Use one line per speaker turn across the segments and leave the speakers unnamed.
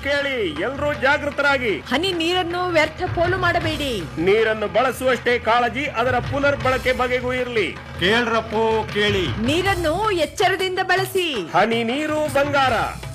ಕೇಳಿ ಎಲ್ಲರೂ ಜಾಗೃತರಾಗಿ
ಹನಿ ನೀರನ್ನು ವ್ಯರ್ಥ ಪೋಲು ಮಾಡಬೇಡಿ
ನೀರನ್ನು ಬಳಸುವಷ್ಟೇ ಕಾಳಜಿ ಅದರ ಪುನರ್ ಬಳಕೆ ಬಗೆಗೂ ಇರಲಿ
ಕೇಳ್ರಪ್ಪೋ ಕೇಳಿ
ನೀರನ್ನು ಎಚ್ಚರದಿಂದ ಬಳಸಿ
ಹನಿ ನೀರು ಬಂಗಾರ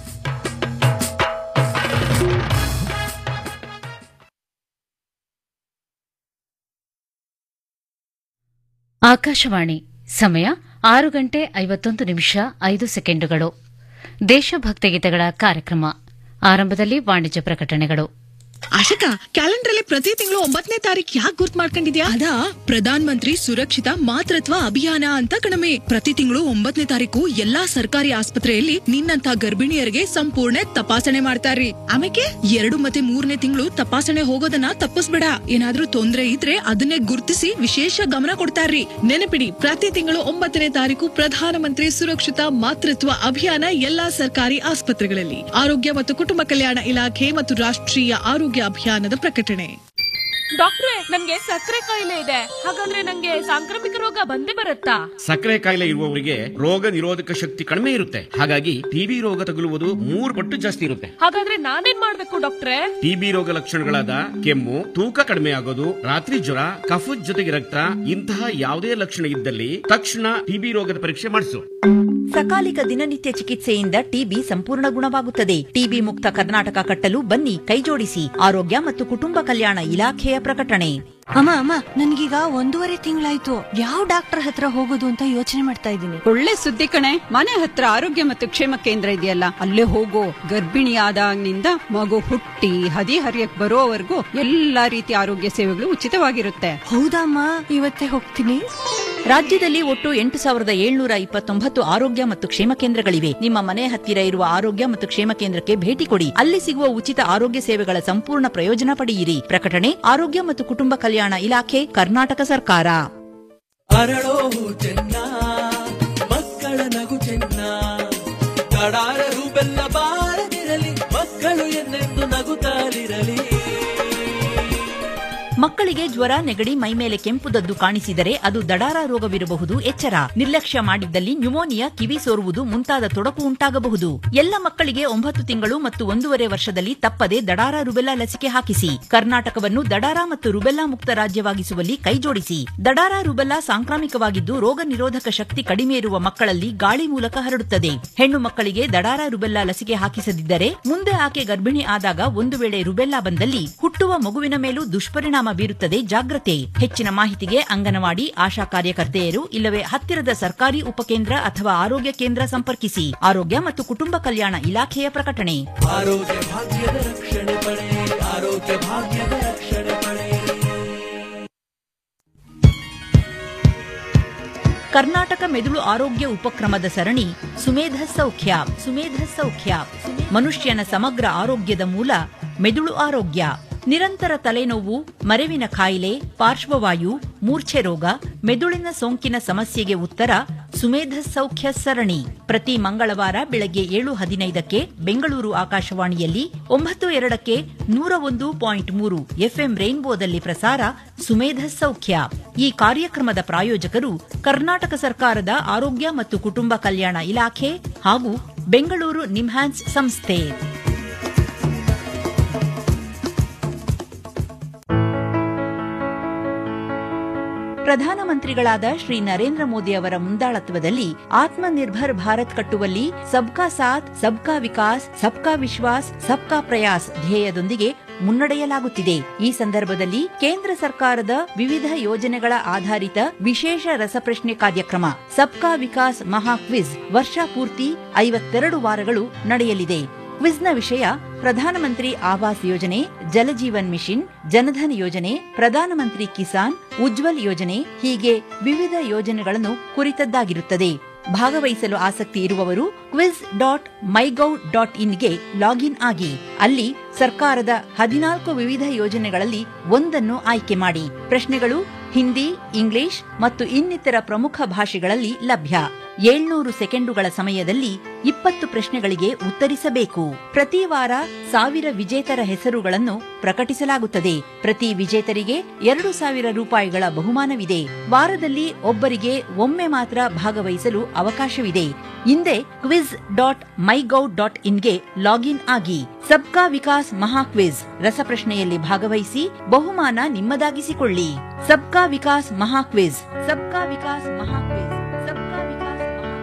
ಆಕಾಶವಾಣಿ ಸಮಯ ಆರು ಗಂಟೆ ಐವತ್ತೊಂದು ನಿಮಿಷ ಐದು ಸೆಕೆಂಡುಗಳು ದೇಶಭಕ್ತಿ ಗೀತೆಗಳ ಕಾರ್ಯಕ್ರಮ ಆರಂಭದಲ್ಲಿ ವಾಣಿಜ್ಯ ಪ್ರಕಟಣೆಗಳು
ಆಶಿಕಾ ಕ್ಯಾಲೆಂಡರ್ ಅಲ್ಲಿ ಪ್ರತಿ ತಿಂಗಳು ಒಂಬತ್ತನೇ ತಾರೀಕು ಯಾಕೆ ಗುರ್ತ್ ಮಾಡ್ಕೊಂಡಿದ್ಯಾ ಅದಾ ಪ್ರಧಾನ್ ಮಂತ್ರಿ ಸುರಕ್ಷಿತ ಮಾತೃತ್ವ ಅಭಿಯಾನ ಅಂತ ಕಣಮೆ ಪ್ರತಿ ತಿಂಗಳು ಒಂಬತ್ತನೇ ತಾರೀಕು ಎಲ್ಲಾ ಸರ್ಕಾರಿ ಆಸ್ಪತ್ರೆಯಲ್ಲಿ ನಿನ್ನಂತ ಗರ್ಭಿಣಿಯರಿಗೆ ಸಂಪೂರ್ಣ ತಪಾಸಣೆ ಮಾಡ್ತಾರ್ರಿ ಆಮೇಲೆ ಎರಡು ಮತ್ತೆ ಮೂರನೇ ತಿಂಗಳು ತಪಾಸಣೆ ಹೋಗೋದನ್ನ ತಪ್ಪಿಸ್ಬೇಡ ಏನಾದ್ರೂ ತೊಂದ್ರೆ ಇದ್ರೆ ಅದನ್ನೇ ಗುರುತಿಸಿ ವಿಶೇಷ ಗಮನ ಕೊಡ್ತಾರ್ರಿ ನೆನಪಿಡಿ ಪ್ರತಿ ತಿಂಗಳು ಒಂಬತ್ತನೇ ತಾರೀಕು ಪ್ರಧಾನಮಂತ್ರಿ ಸುರಕ್ಷಿತ ಮಾತೃತ್ವ ಅಭಿಯಾನ ಎಲ್ಲಾ ಸರ್ಕಾರಿ ಆಸ್ಪತ್ರೆಗಳಲ್ಲಿ ಆರೋಗ್ಯ ಮತ್ತು ಕುಟುಂಬ ಕಲ್ಯಾಣ ಇಲಾಖೆ ಮತ್ತು ರಾಷ್ಟ್ರೀಯ ಆರೋಗ್ಯ ಅಭಿಯಾನದ ಪ್ರಕಟಣೆ
ಡಾಕ್ಟ್ರೆ ನನ್ಗೆ ಸಕ್ಕರೆ ಕಾಯಿಲೆ ಇದೆ ಹಾಗಂದ್ರೆ ನಂಗೆ ಸಾಂಕ್ರಾಮಿಕ ರೋಗ ಬಂದೇ ಬರುತ್ತಾ
ಸಕ್ಕರೆ ಕಾಯಿಲೆ ಇರುವವರಿಗೆ ರೋಗ ನಿರೋಧಕ ಶಕ್ತಿ ಕಡಿಮೆ ಇರುತ್ತೆ ಹಾಗಾಗಿ ಟಿಬಿ ರೋಗ ತಗುಲುವುದು ಮೂರು ಪಟ್ಟು ಜಾಸ್ತಿ ಇರುತ್ತೆ
ಹಾಗಾದ್ರೆ ನಾನೇನ್ ಮಾಡ್ಬೇಕು ಡಾಕ್ಟ್ರೆ
ಟಿಬಿ ರೋಗ ಲಕ್ಷಣಗಳಾದ ಕೆಮ್ಮು ತೂಕ ಕಡಿಮೆ ಆಗೋದು ರಾತ್ರಿ ಜ್ವರ ಕಫದ ಜೊತೆಗೆ ರಕ್ತ ಇಂತಹ ಯಾವುದೇ ಲಕ್ಷಣ ಇದ್ದಲ್ಲಿ ತಕ್ಷಣ ಟಿಬಿ ರೋಗದ ಪರೀಕ್ಷೆ ಮಾಡಿಸು
ಸಕಾಲಿಕ ದಿನನಿತ್ಯ ಚಿಕಿತ್ಸೆಯಿಂದ ಟಿಬಿ ಸಂಪೂರ್ಣ ಗುಣವಾಗುತ್ತದೆ ಟಿಬಿ ಮುಕ್ತ ಕರ್ನಾಟಕ ಕಟ್ಟಲು ಬನ್ನಿ ಕೈಜೋಡಿಸಿ ಆರೋಗ್ಯ ಮತ್ತು ಕುಟುಂಬ ಕಲ್ಯಾಣ ಇಲಾಖೆಯ ಪ್ರಕಟಣೆ
ಅಮ್ಮ ಅಮ್ಮ ನನ್ಗೀಗ ಒಂದೂವರೆ ತಿಂಗಳಾಯ್ತು ಯಾವ ಡಾಕ್ಟರ್ ಹತ್ರ ಹೋಗೋದು ಅಂತ ಯೋಚನೆ ಮಾಡ್ತಾ ಇದ್ದೀನಿ
ಒಳ್ಳೆ ಸುದ್ದಿ ಕಣೆ ಮನೆ ಹತ್ರ ಆರೋಗ್ಯ ಮತ್ತು ಕ್ಷೇಮ ಕೇಂದ್ರ ಇದೆಯಲ್ಲ ಅಲ್ಲೇ ಹೋಗೋ ಗರ್ಭಿಣಿ ಆದಾಗಿನಿಂದ ಮಗು ಹುಟ್ಟಿ ಹದಿ ಹರಿಯಕ್ ಬರೋವರೆಗೂ ಎಲ್ಲಾ ರೀತಿಯ ಆರೋಗ್ಯ ಸೇವೆಗಳು ಉಚಿತವಾಗಿರುತ್ತೆ
ಹೌದಮ್ಮ ಇವತ್ತೇ ಹೋಗ್ತೀನಿ
ರಾಜ್ಯದಲ್ಲಿ ಒಟ್ಟು ಎಂಟು ಸಾವಿರದ ಏಳ್ನೂರ ಇಪ್ಪತ್ತೊಂಬತ್ತು ಆರೋಗ್ಯ ಮತ್ತು ಕ್ಷೇಮ ಕೇಂದ್ರಗಳಿವೆ ನಿಮ್ಮ ಮನೆ ಹತ್ತಿರ ಇರುವ ಆರೋಗ್ಯ ಮತ್ತು ಕ್ಷೇಮ ಕೇಂದ್ರಕ್ಕೆ ಭೇಟಿ ಕೊಡಿ ಅಲ್ಲಿ ಸಿಗುವ ಉಚಿತ ಆರೋಗ್ಯ ಸೇವೆಗಳ ಸಂಪೂರ್ಣ ಪ್ರಯೋಜನ ಪಡೆಯಿರಿ ಪ್ರಕಟಣೆ ಆರೋಗ್ಯ ಮತ್ತು ಕುಟುಂಬ ಕಲ್ಯಾಣ ಇಲಾಖೆ ಕರ್ನಾಟಕ ಸರ್ಕಾರ
ಅರಳೋ ಚೆನ್ನ ಮಕ್ಕಳ ನಗು ಚೆನ್ನ ಕಡಾರರು ಬೆಲ್ಲ ಬಾರದಿರಲಿ ಮಕ್ಕಳು ಎನ್ನೆಂದು ನಗುತ್ತಾಲಿರಲಿ
ಮಕ್ಕಳಿಗೆ ಜ್ವರ ನೆಗಡಿ ಮೈಮೇಲೆ ಕೆಂಪುದದ್ದು ಕಾಣಿಸಿದರೆ ಅದು ದಡಾರ ರೋಗವಿರಬಹುದು ಎಚ್ಚರ ನಿರ್ಲಕ್ಷ್ಯ ಮಾಡಿದ್ದಲ್ಲಿ ನ್ಯುಮೋನಿಯಾ ಕಿವಿ ಸೋರುವುದು ಮುಂತಾದ ತೊಡಕು ಉಂಟಾಗಬಹುದು ಎಲ್ಲ ಮಕ್ಕಳಿಗೆ ಒಂಬತ್ತು ತಿಂಗಳು ಮತ್ತು ಒಂದೂವರೆ ವರ್ಷದಲ್ಲಿ ತಪ್ಪದೆ ದಡಾರ ರುಬೆಲ್ಲಾ ಲಸಿಕೆ ಹಾಕಿಸಿ ಕರ್ನಾಟಕವನ್ನು ದಡಾರ ಮತ್ತು ರುಬೆಲ್ಲಾ ಮುಕ್ತ ರಾಜ್ಯವಾಗಿಸುವಲ್ಲಿ ಕೈಜೋಡಿಸಿ ದಡಾರ ರುಬೆಲ್ಲಾ ಸಾಂಕ್ರಾಮಿಕವಾಗಿದ್ದು ರೋಗ ನಿರೋಧಕ ಶಕ್ತಿ ಕಡಿಮೆ ಇರುವ ಮಕ್ಕಳಲ್ಲಿ ಗಾಳಿ ಮೂಲಕ ಹರಡುತ್ತದೆ ಹೆಣ್ಣು ಮಕ್ಕಳಿಗೆ ದಡಾರ ರುಬೆಲ್ಲಾ ಲಸಿಕೆ ಹಾಕಿಸದಿದ್ದರೆ ಮುಂದೆ ಆಕೆ ಗರ್ಭಿಣಿ ಆದಾಗ ಒಂದು ವೇಳೆ ರುಬೆಲ್ಲಾ ಬಂದಲ್ಲಿ ಹುಟ್ಟುವ ಮಗುವಿನ ಮೇಲೂ ದುಷ್ಪರಿಣಾಮ ಬೀರುತ್ತದೆ ಜಾಗ್ರತೆ ಹೆಚ್ಚಿನ ಮಾಹಿತಿಗೆ ಅಂಗನವಾಡಿ ಆಶಾ ಕಾರ್ಯಕರ್ತೆಯರು ಇಲ್ಲವೇ ಹತ್ತಿರದ ಸರ್ಕಾರಿ ಉಪಕೇಂದ್ರ ಅಥವಾ ಆರೋಗ್ಯ ಕೇಂದ್ರ ಸಂಪರ್ಕಿಸಿ ಆರೋಗ್ಯ ಮತ್ತು ಕುಟುಂಬ ಕಲ್ಯಾಣ ಇಲಾಖೆಯ ಪ್ರಕಟಣೆ
ಆರೋಗ್ಯ ಭಾಗ್ಯದ ರಕ್ಷಣೆ ಪಡೆ ಆರೋಗ್ಯ ಭಾಗ್ಯದ ರಕ್ಷಣೆ ಪಡೆ
ಕರ್ನಾಟಕ ಮೆದುಳು ಆರೋಗ್ಯ ಉಪಕ್ರಮದ ಸರಣಿ ಸುಮೇಧ ಸೌಖ್ಯ ಸುಮೇಧ ಸೌಖ್ಯ ಮನುಷ್ಯನ ಸಮಗ್ರ ಆರೋಗ್ಯದ ಮೂಲ ಮೆದುಳು ಆರೋಗ್ಯ ನಿರಂತರ ತಲೆನೋವು ಮರೆವಿನ ಕಾಯಿಲೆ ಪಾರ್ಶ್ವವಾಯು ಮೂರ್ಛೆ ರೋಗ ಮೆದುಳಿನ ಸೋಂಕಿನ ಸಮಸ್ಯೆಗೆ ಉತ್ತರ ಸುಮೇಧ ಸೌಖ್ಯ ಸರಣಿ ಪ್ರತಿ ಮಂಗಳವಾರ ಬೆಳಗ್ಗೆ ಏಳು ಹದಿನೈದಕ್ಕೆ ಬೆಂಗಳೂರು ಆಕಾಶವಾಣಿಯಲ್ಲಿ ಒಂಬತ್ತು ಎರಡಕ್ಕೆ ನೂರ ಒಂದು ಪಾಯಿಂಟ್ ಮೂರು ಎಫ್ಎಂ ರೈನ್ಬೋದಲ್ಲಿ ಪ್ರಸಾರ ಸುಮೇಧ ಸೌಖ್ಯ ಈ ಕಾರ್ಯಕ್ರಮದ ಪ್ರಾಯೋಜಕರು ಕರ್ನಾಟಕ ಸರ್ಕಾರದ ಆರೋಗ್ಯ ಮತ್ತು ಕುಟುಂಬ ಕಲ್ಯಾಣ ಇಲಾಖೆ ಹಾಗೂ ಬೆಂಗಳೂರು ನಿಮ್ಹಾನ್ಸ್ ಸಂಸ್ಥೆ ಪ್ರಧಾನಮಂತ್ರಿಗಳಾದ ಶ್ರೀ ನರೇಂದ್ರ ಮೋದಿ ಅವರ ಮುಂದಾಳತ್ವದಲ್ಲಿ ಆತ್ಮನಿರ್ಭರ್ ಭಾರತ್ ಕಟ್ಟುವಲ್ಲಿ ಸಬ್ಕಾ ಸಾಥ್ ಸಬ್ಕಾ ವಿಕಾಸ್ ಸಬ್ಕಾ ವಿಶ್ವಾಸ್ ಸಬ್ಕಾ ಪ್ರಯಾಸ್ ಧ್ಯೇಯದೊಂದಿಗೆ ಮುನ್ನಡೆಯಲಾಗುತ್ತಿದೆ ಈ ಸಂದರ್ಭದಲ್ಲಿ ಕೇಂದ್ರ ಸರ್ಕಾರದ ವಿವಿಧ ಯೋಜನೆಗಳ ಆಧಾರಿತ ವಿಶೇಷ ರಸಪ್ರಶ್ನೆ ಕಾರ್ಯಕ್ರಮ ಸಬ್ಕಾ ವಿಕಾಸ್ ಮಹಾ ಕ್ವಿಜ್ ವರ್ಷ ಪೂರ್ತಿ ಐವತ್ತೆರಡು ವಾರಗಳು ನಡೆಯಲಿದೆ ಕ್ವಿಜ್ನ ವಿಷಯ ಪ್ರಧಾನಮಂತ್ರಿ ಆವಾಸ್ ಯೋಜನೆ ಜಲಜೀವನ್ ಮಿಷನ್ ಜನಧನ್ ಯೋಜನೆ ಪ್ರಧಾನಮಂತ್ರಿ ಕಿಸಾನ್ ಉಜ್ವಲ್ ಯೋಜನೆ ಹೀಗೆ ವಿವಿಧ ಯೋಜನೆಗಳನ್ನು ಕುರಿತದ್ದಾಗಿರುತ್ತದೆ ಭಾಗವಹಿಸಲು ಆಸಕ್ತಿ ಇರುವವರು ಕ್ವಿಜ್ ಡಾಟ್ ಮೈಗೌ ಡಾಟ್ ಇನ್ಗೆ ಲಾಗಿನ್ ಆಗಿ ಅಲ್ಲಿ ಸರ್ಕಾರದ ಹದಿನಾಲ್ಕು ವಿವಿಧ ಯೋಜನೆಗಳಲ್ಲಿ ಒಂದನ್ನು ಆಯ್ಕೆ ಮಾಡಿ ಪ್ರಶ್ನೆಗಳು ಹಿಂದಿ ಇಂಗ್ಲಿಷ್ ಮತ್ತು ಇನ್ನಿತರ ಪ್ರಮುಖ ಭಾಷೆಗಳಲ್ಲಿ ಲಭ್ಯ ಏಳ್ನೂರು ಸೆಕೆಂಡುಗಳ ಸಮಯದಲ್ಲಿ ಇಪ್ಪತ್ತು ಪ್ರಶ್ನೆಗಳಿಗೆ ಉತ್ತರಿಸಬೇಕು ಪ್ರತಿ ವಾರ ಸಾವಿರ ವಿಜೇತರ ಹೆಸರುಗಳನ್ನು ಪ್ರಕಟಿಸಲಾಗುತ್ತದೆ ಪ್ರತಿ ವಿಜೇತರಿಗೆ ಎರಡು ಸಾವಿರ ರೂಪಾಯಿಗಳ ಬಹುಮಾನವಿದೆ ವಾರದಲ್ಲಿ ಒಬ್ಬರಿಗೆ ಒಮ್ಮೆ ಮಾತ್ರ ಭಾಗವಹಿಸಲು ಅವಕಾಶವಿದೆ ಹಿಂದೆ ಕ್ವಿಜ್ ಡಾಟ್ ಮೈಗೌ ಡಾಟ್ ಇನ್ಗೆ ಲಾಗಿನ್ ಆಗಿ ಸಬ್ಕಾ ವಿಕಾಸ್ ಮಹಾ ಕ್ವಿಜ್ ರಸಪ್ರಶ್ನೆಯಲ್ಲಿ ಭಾಗವಹಿಸಿ ಬಹುಮಾನ ನಿಮ್ಮದಾಗಿಸಿಕೊಳ್ಳಿ ಸಬ್ಕಾ ವಿಕಾಸ್ ಮಹಾ ಕ್ವಿಜ್ ಸಬ್ಕಾ ವಿಕಾಸ್ ಮಹಾ ಕ್ವಿಜ್ ಸಬ್ಕಾ ವಿಕಾಸ್ ಮಹಾ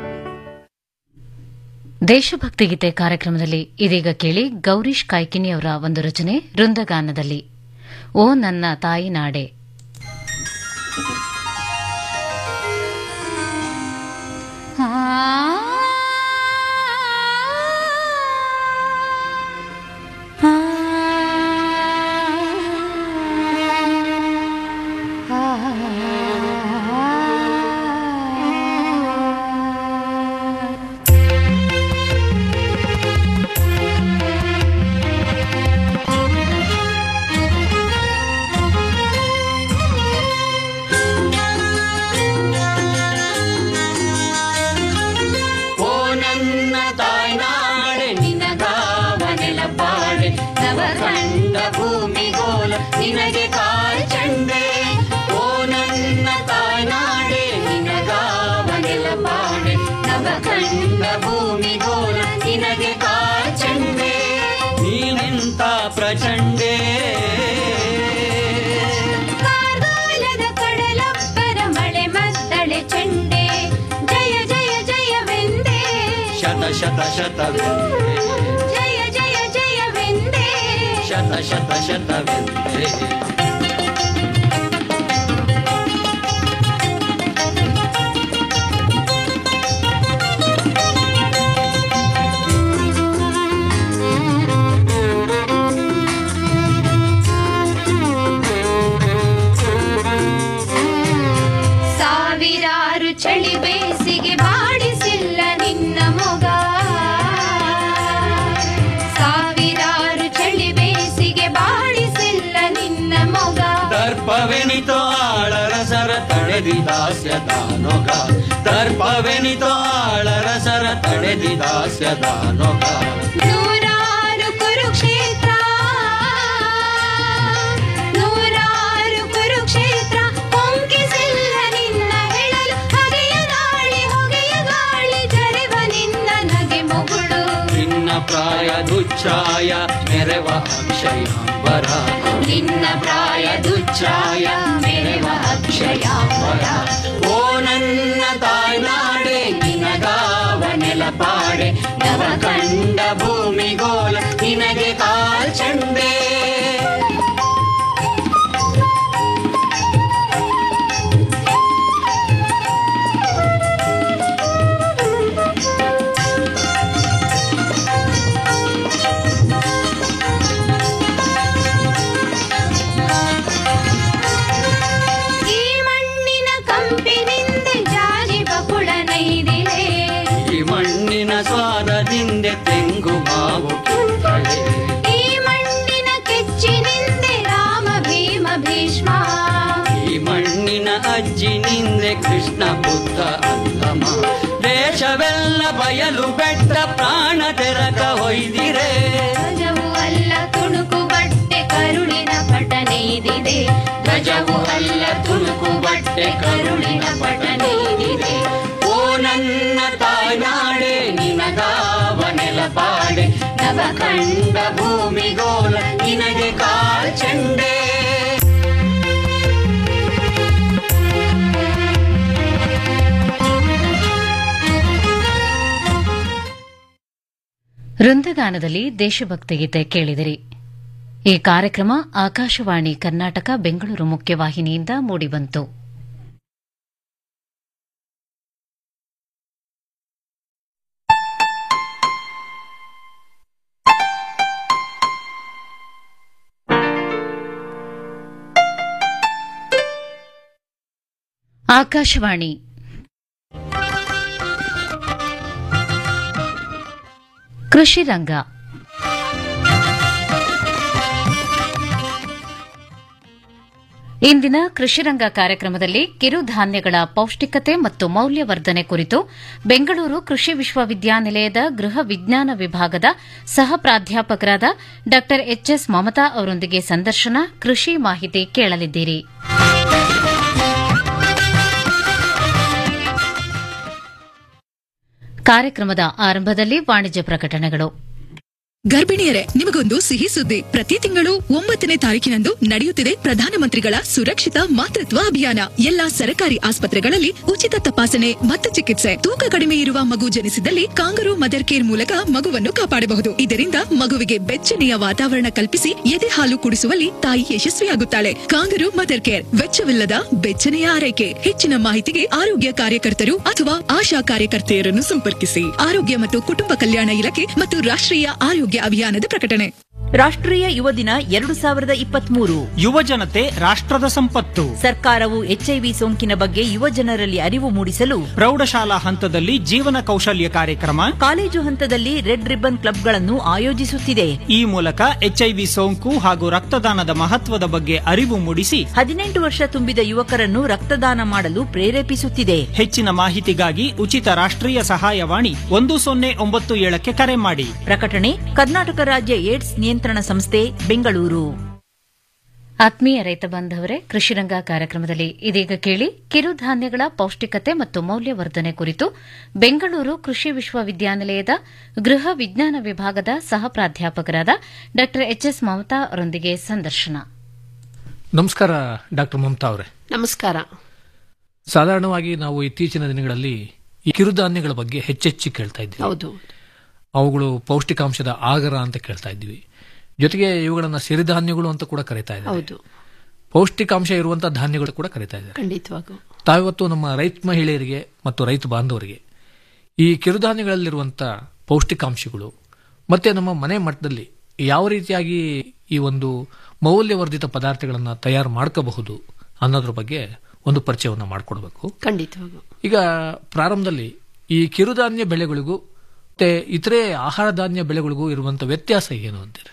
ದೇಶಭಕ್ತಿ ಗೀತೆ ಕಾರ್ಯಕ್ರಮದಲ್ಲಿ ಇದೀಗ ಕೇಳಿ ಗೌರೀಶ್ ಕಾಯ್ಕಿನಿ ಅವರ ಒಂದು ರಚನೆ ವೃಂದಗಾನದಲ್ಲಿ ಓ ನನ್ನ ತಾಯಿ ನಾಡೆ
ಓ ನನ್ನ ತಾಯ್ನಾಡೆ ನಿನಗಾವನೆಲ ಪಾಡೆ ನವಖಂಡ ಭೂಮಿಗೋಲ ನಿನಗೆ ಕಾಲ್ಚಂಡೆ ಓ ನನ್ನ ತಾಯ್ನಾಡೆ ನಿನಗಾವನೆಲ ಪಾಡೆ ನವಖಂಡ ಭೂಮಿಗೋಲ ನಿನಗೆ ಕಾಲ್ಚಂಡೆ ನೀನೆಂತ ಪ್ರಚಂಡೆ
ಕಾರ್ಗಾಲದ ಕಡಲಪ್ಪರ ಮಳೆ ಮದ್ದಳೆ ಚೆಂಡೆ ಜಯ ಜಯ ಜಯವೆಂದೇ
ಶತ ಶತ ಶತವೆಂದೆ
ಜಯ ಜಯ ಜಯವೆಂದೇ
ಶತ ಶತ ಶತವೆಂದೆ
ಸಾವಿರಾರು ಚಳಿ ಬೇಸಿಗೆ ಬಾಡಿಸಿಲ್ಲ ನಿನ್ನ ಮೊಗ ಸಾವಿರಾರು ಚಳಿ ಬೇಸಿಗೆ ಬಾಡಿಸಿಲ್ಲ ನಿನ್ನ ಮೊಗ
ದರ್ಪವೆನಿತೋ ಆಳರ ಸರ ತಡೆದಿ ದಾಸ್ಯದ ನೊಗ ದರ್ಪವೆನಿತೋ ಆಳರ ಸರ ತಡೆದಿ ದಾಸ್ಯದ ನೊಗ
ನೂರಾರು ಕುರುಕ್ಷೇತ್ರ ನೂರಾರು ಕುರುಕ್ಷೇತ್ರ ಕೊಂಕಿಸಿಲ್ಲ ನಿನ್ನ ಹೆಳಲು ಹಗೆಯ ಗಾಳಿ ಹೊಗೆಯ ಗಾಳಿ ಜರೆವ ನಿನ್ನ ನಗೆ ಮುಗುಳು
ನಿನ್ನ ಪ್ರಾಯ ದುಚ್ಛಾಯ ಮೆರೆವ ಅಕ್ಷಯಾಂಬರ
ನಿನ್ನ ಪ್ರಾಯ ದುಚ್ಛಾಯ ಮೆರೆವ ಅಕ್ಷಯಾಂಬರ
ಓ ನನ್ನ ತಾಯ್ನಾಡೆ ನಿನಗಾವ ನೆಲಪಾಡೆ ನವ ಕಂಡ ಭೂಮಿಗೋಲ ನಿನಗೆ ಕಾಲ್ಚಂಡೆ
ಈ ಮಣ್ಣಿನ ಕಂಪಿನಿಂದ ಜಾಜಿ ಬಕುಳ ನೈದಿಲೆ
ಈ ಮಣ್ಣಿನ ಸ್ವಾದದಿಂದ ತೆಂಗು ಮಾವು ಕಿತ್ತಳೆ
ಈ ಮಣ್ಣಿನ ಕೆಚ್ಚಿನಿಂದ ರಾಮ ಭೀಮ ಭೀಷ್ಮ
ಈ ಮಣ್ಣಿನ ಅಜ್ಜಿನಿಂದ ಕೃಷ್ಣ ಬುದ್ಧ ಅಲ್ಲಮ ದೇಶವೆಲ್ಲ ಬಯಲು ಬೆಟ್ಟ ಪ್ರಾಣ ತೆರಕ ಹೊಯ್ದಿರೆ
ಧ್ವಜವು ಅಲ್ಲ ತುಣುಕು ಬಟ್ಟೆ ಕರುಳಿನ ಪಟ ನೇಯ್ದಿದೆ ಧ್ವಜವು ಅಲ್ಲ ತುಣುಕು ಬಟ್ಟೆ ಕರುಳಿನ ಪಟ ನೇಯ್ದಿದೆ
ಓ ನನ್ನ ತಾಯ್ನಾಡೆ ನಿನಗಾವ ನೆಲಪಾಡೆ ನವ ಕಂಡ ಭೂಮಿಗೋಲ ನಿನಗೆ ಕಾಲ್ಚಂಡೆ
ವೃಂದಗಾನದಲ್ಲಿ ದೇಶಭಕ್ತಿ ಗೀತೆ ಕೇಳಿದಿರಿ ಈ ಕಾರ್ಯಕ್ರಮ ಆಕಾಶವಾಣಿ ಕರ್ನಾಟಕ ಬೆಂಗಳೂರು ಮುಖ್ಯವಾಹಿನಿಯಿಂದ ಮೂಡಿಬಂತು ಆಕಾಶವಾಣಿ ಕೃಷಿ ರಂಗ ಇಂದಿನ ಕೃಷಿರಂಗ ಕಾರ್ಯಕ್ರಮದಲ್ಲಿ ಕಿರುಧಾನ್ಯಗಳ ಪೌಷ್ಟಿಕತೆ ಮತ್ತು ಮೌಲ್ಯವರ್ಧನೆ ಕುರಿತು ಬೆಂಗಳೂರು ಕೃಷಿ ವಿಶ್ವವಿದ್ಯಾನಿಲಯದ ಗೃಹ ವಿಜ್ಞಾನ ವಿಭಾಗದ ಸಹ ಪ್ರಾಧ್ಯಾಪಕರಾದ ಡಾ ಎಚ್ಎಸ್ ಮಮತಾ ಅವರೊಂದಿಗೆ ಸಂದರ್ಶನ ಕೃಷಿ ಮಾಹಿತಿ ಕೇಳಲಿದ್ದೀರಿ ಕಾರ್ಯಕ್ರಮದ ಆರಂಭದಲ್ಲಿ ವಾಣಿಜ್ಯ ಪ್ರಕಟಣೆಗಳು
ಗರ್ಭಿಣಿಯರೇ ನಿಮಗೊಂದು ಸಿಹಿ ಸುದ್ದಿ ಪ್ರತಿ ತಿಂಗಳು ಒಂಬತ್ತನೇ ತಾರೀಕಿನಂದು ನಡೆಯುತ್ತಿದೆ ಪ್ರಧಾನಮಂತ್ರಿಗಳ ಸುರಕ್ಷಿತ ಮಾತೃತ್ವ ಅಭಿಯಾನ ಎಲ್ಲಾ ಸರ್ಕಾರಿ ಆಸ್ಪತ್ರೆಗಳಲ್ಲಿ ಉಚಿತ ತಪಾಸಣೆ ಮತ್ತು ಚಿಕಿತ್ಸೆ ತೂಕ ಕಡಿಮೆ ಇರುವ ಮಗು ಜನಿಸಿದಲ್ಲಿ ಕಾಂಗರು ಮದರ್ ಕೇರ್ ಮೂಲಕ ಮಗುವನ್ನು ಕಾಪಾಡಬಹುದು ಇದರಿಂದ ಮಗುವಿಗೆ ಬೆಚ್ಚನೆಯ ವಾತಾವರಣ ಕಲ್ಪಿಸಿ ಎದೆ ಹಾಲು ಕುಡಿಸುವಲ್ಲಿ ತಾಯಿ ಯಶಸ್ವಿಯಾಗುತ್ತಾಳೆ ಕಾಂಗರು ಮದರ್ ಕೇರ್ ವೆಚ್ಚವಿಲ್ಲದ ಬೆಚ್ಚನೆಯ ಆರೈಕೆ ಹೆಚ್ಚಿನ ಮಾಹಿತಿಗೆ ಆರೋಗ್ಯ ಕಾರ್ಯಕರ್ತರು ಅಥವಾ ಆಶಾ ಕಾರ್ಯಕರ್ತೆಯರನ್ನು ಸಂಪರ್ಕಿಸಿ ಆರೋಗ್ಯ ಮತ್ತು ಕುಟುಂಬ ಕಲ್ಯಾಣ ಇಲಾಖೆ ಮತ್ತು ರಾಷ್ಟ್ರೀಯ ಆರೋಗ್ಯ ಅಭಿಯಾನದ ಪ್ರಕಟಣೆ
ರಾಷ್ಟ್ರೀಯ ಯುವ ದಿನ ಎರಡು ಸಾವಿರದ ಇಪ್ಪತ್ಮೂರು
ಯುವ ಜನತೆ ರಾಷ್ಟ್ರದ ಸಂಪತ್ತು
ಸರ್ಕಾರವು ಎಚ್ಐವಿ ಸೋಂಕಿನ ಬಗ್ಗೆ ಯುವ ಜನರಲ್ಲಿ ಅರಿವು ಮೂಡಿಸಲು
ಪ್ರೌಢಶಾಲಾ ಹಂತದಲ್ಲಿ ಜೀವನ ಕೌಶಲ್ಯ ಕಾರ್ಯಕ್ರಮ
ಕಾಲೇಜು ಹಂತದಲ್ಲಿ ರೆಡ್ ರಿಬ್ಬನ್ ಕ್ಲಬ್ಗಳನ್ನು ಆಯೋಜಿಸುತ್ತಿದೆ
ಈ ಮೂಲಕ ಎಚ್ಐವಿ ಸೋಂಕು ಹಾಗೂ ರಕ್ತದಾನದ ಮಹತ್ವದ ಬಗ್ಗೆ ಅರಿವು ಮೂಡಿಸಿ
ಹದಿನೆಂಟು ವರ್ಷ ತುಂಬಿದ ಯುವಕರನ್ನು ರಕ್ತದಾನ ಮಾಡಲು ಪ್ರೇರೇಪಿಸುತ್ತಿದೆ
ಹೆಚ್ಚಿನ ಮಾಹಿತಿಗಾಗಿ ಉಚಿತ ರಾಷ್ಟ್ರೀಯ ಸಹಾಯವಾಣಿ ಒಂದು ಸೊನ್ನೆ ಒಂಬತ್ತು ಏಳಕ್ಕೆ ಕರೆ ಮಾಡಿ
ಪ್ರಕಟಣೆ ಕರ್ನಾಟಕ ರಾಜ್ಯ ಏಡ್ಸ್ ನಿಯಂತ್ರಣ ಸಂಸ್ಥೆ ಬೆಂಗಳೂರು
ಆತ್ಮೀಯ ರೈತ ಬಾಂಧವರೇ ಕೃಷಿರಂಗ ಕಾರ್ಯಕ್ರಮದಲ್ಲಿ ಇದೀಗ ಕೇಳಿ ಕಿರುಧಾನ್ಯಗಳ ಪೌಷ್ಟಿಕತೆ ಮತ್ತು ಮೌಲ್ಯವರ್ಧನೆ ಕುರಿತು ಬೆಂಗಳೂರು ಕೃಷಿ ವಿಶ್ವವಿದ್ಯಾನಿಲಯದ ಗೃಹ ವಿಜ್ಞಾನ ವಿಭಾಗದ ಸಹ ಪ್ರಾಧ್ಯಾಪಕರಾದ ಡಾ ಎಚ್ಎಸ್ ಮಮತಾ ಅವರೊಂದಿಗೆ ಸಂದರ್ಶನ
ನಮಸ್ಕಾರ ಡಾಕ್ಟರ್ ಮಮತಾ ಅವರೇ
ನಮಸ್ಕಾರ
ಸಾಧಾರಣವಾಗಿ ನಾವು ಇತ್ತೀಚಿನ ದಿನಗಳಲ್ಲಿ ಈ ಕಿರುಧಾನ್ಯಗಳ ಬಗ್ಗೆ ಹೆಚ್ಚೆಚ್ಚು ಕೇಳ್ತಾ ಇದ್ದೀವಿ
ಹೌದು
ಅವುಗಳು ಪೌಷ್ಟಿಕಾಂಶದ ಆಗರ ಅಂತ ಕೇಳ್ತಾ ಇದ್ವಿ ಜೊತೆಗೆ ಇವುಗಳನ್ನ ಸಿರಿಧಾನ್ಯಗಳು ಅಂತ ಕೂಡ ಕರೀತಾ ಇದ್ದಾರೆ
ಹೌದು
ಪೌಷ್ಟಿಕಾಂಶ ಇರುವಂತಹ ಧಾನ್ಯಗಳು ಕೂಡ ಕರೀತಾ ಇದ್ದಾರೆ
ಖಂಡಿತವಾಗೂ
ತಾವಿವತ್ತು ನಮ್ಮ ರೈತ ಮಹಿಳೆಯರಿಗೆ ಮತ್ತು ರೈತ ಬಾಂಧವರಿಗೆ ಈ ಕಿರುಧಾನ್ಯಗಳಲ್ಲಿರುವಂತಹ ಪೌಷ್ಟಿಕಾಂಶಗಳು ಮತ್ತೆ ನಮ್ಮ ಮನೆ ಮಟ್ಟದಲ್ಲಿ ಯಾವ ರೀತಿಯಾಗಿ ಈ ಒಂದು ಮೌಲ್ಯವರ್ಧಿತ ಪದಾರ್ಥಗಳನ್ನು ತಯಾರು ಮಾಡ್ಕೋಬಹುದು ಅನ್ನೋದ್ರ ಬಗ್ಗೆ ಒಂದು ಪರಿಚಯವನ್ನು ಮಾಡಿಕೊಡ್ಬೇಕು
ಖಂಡಿತವಾಗೂ
ಈಗ ಪ್ರಾರಂಭದಲ್ಲಿ ಈ ಕಿರುಧಾನ್ಯ ಬೆಳೆಗಳಿಗೂ ಮತ್ತೆ ಇತರೆ ಆಹಾರ ಧಾನ್ಯ ಬೆಳೆಗಳಿಗೂ ಇರುವಂತ ವ್ಯತ್ಯಾಸ ಏನು ಅಂತೀರ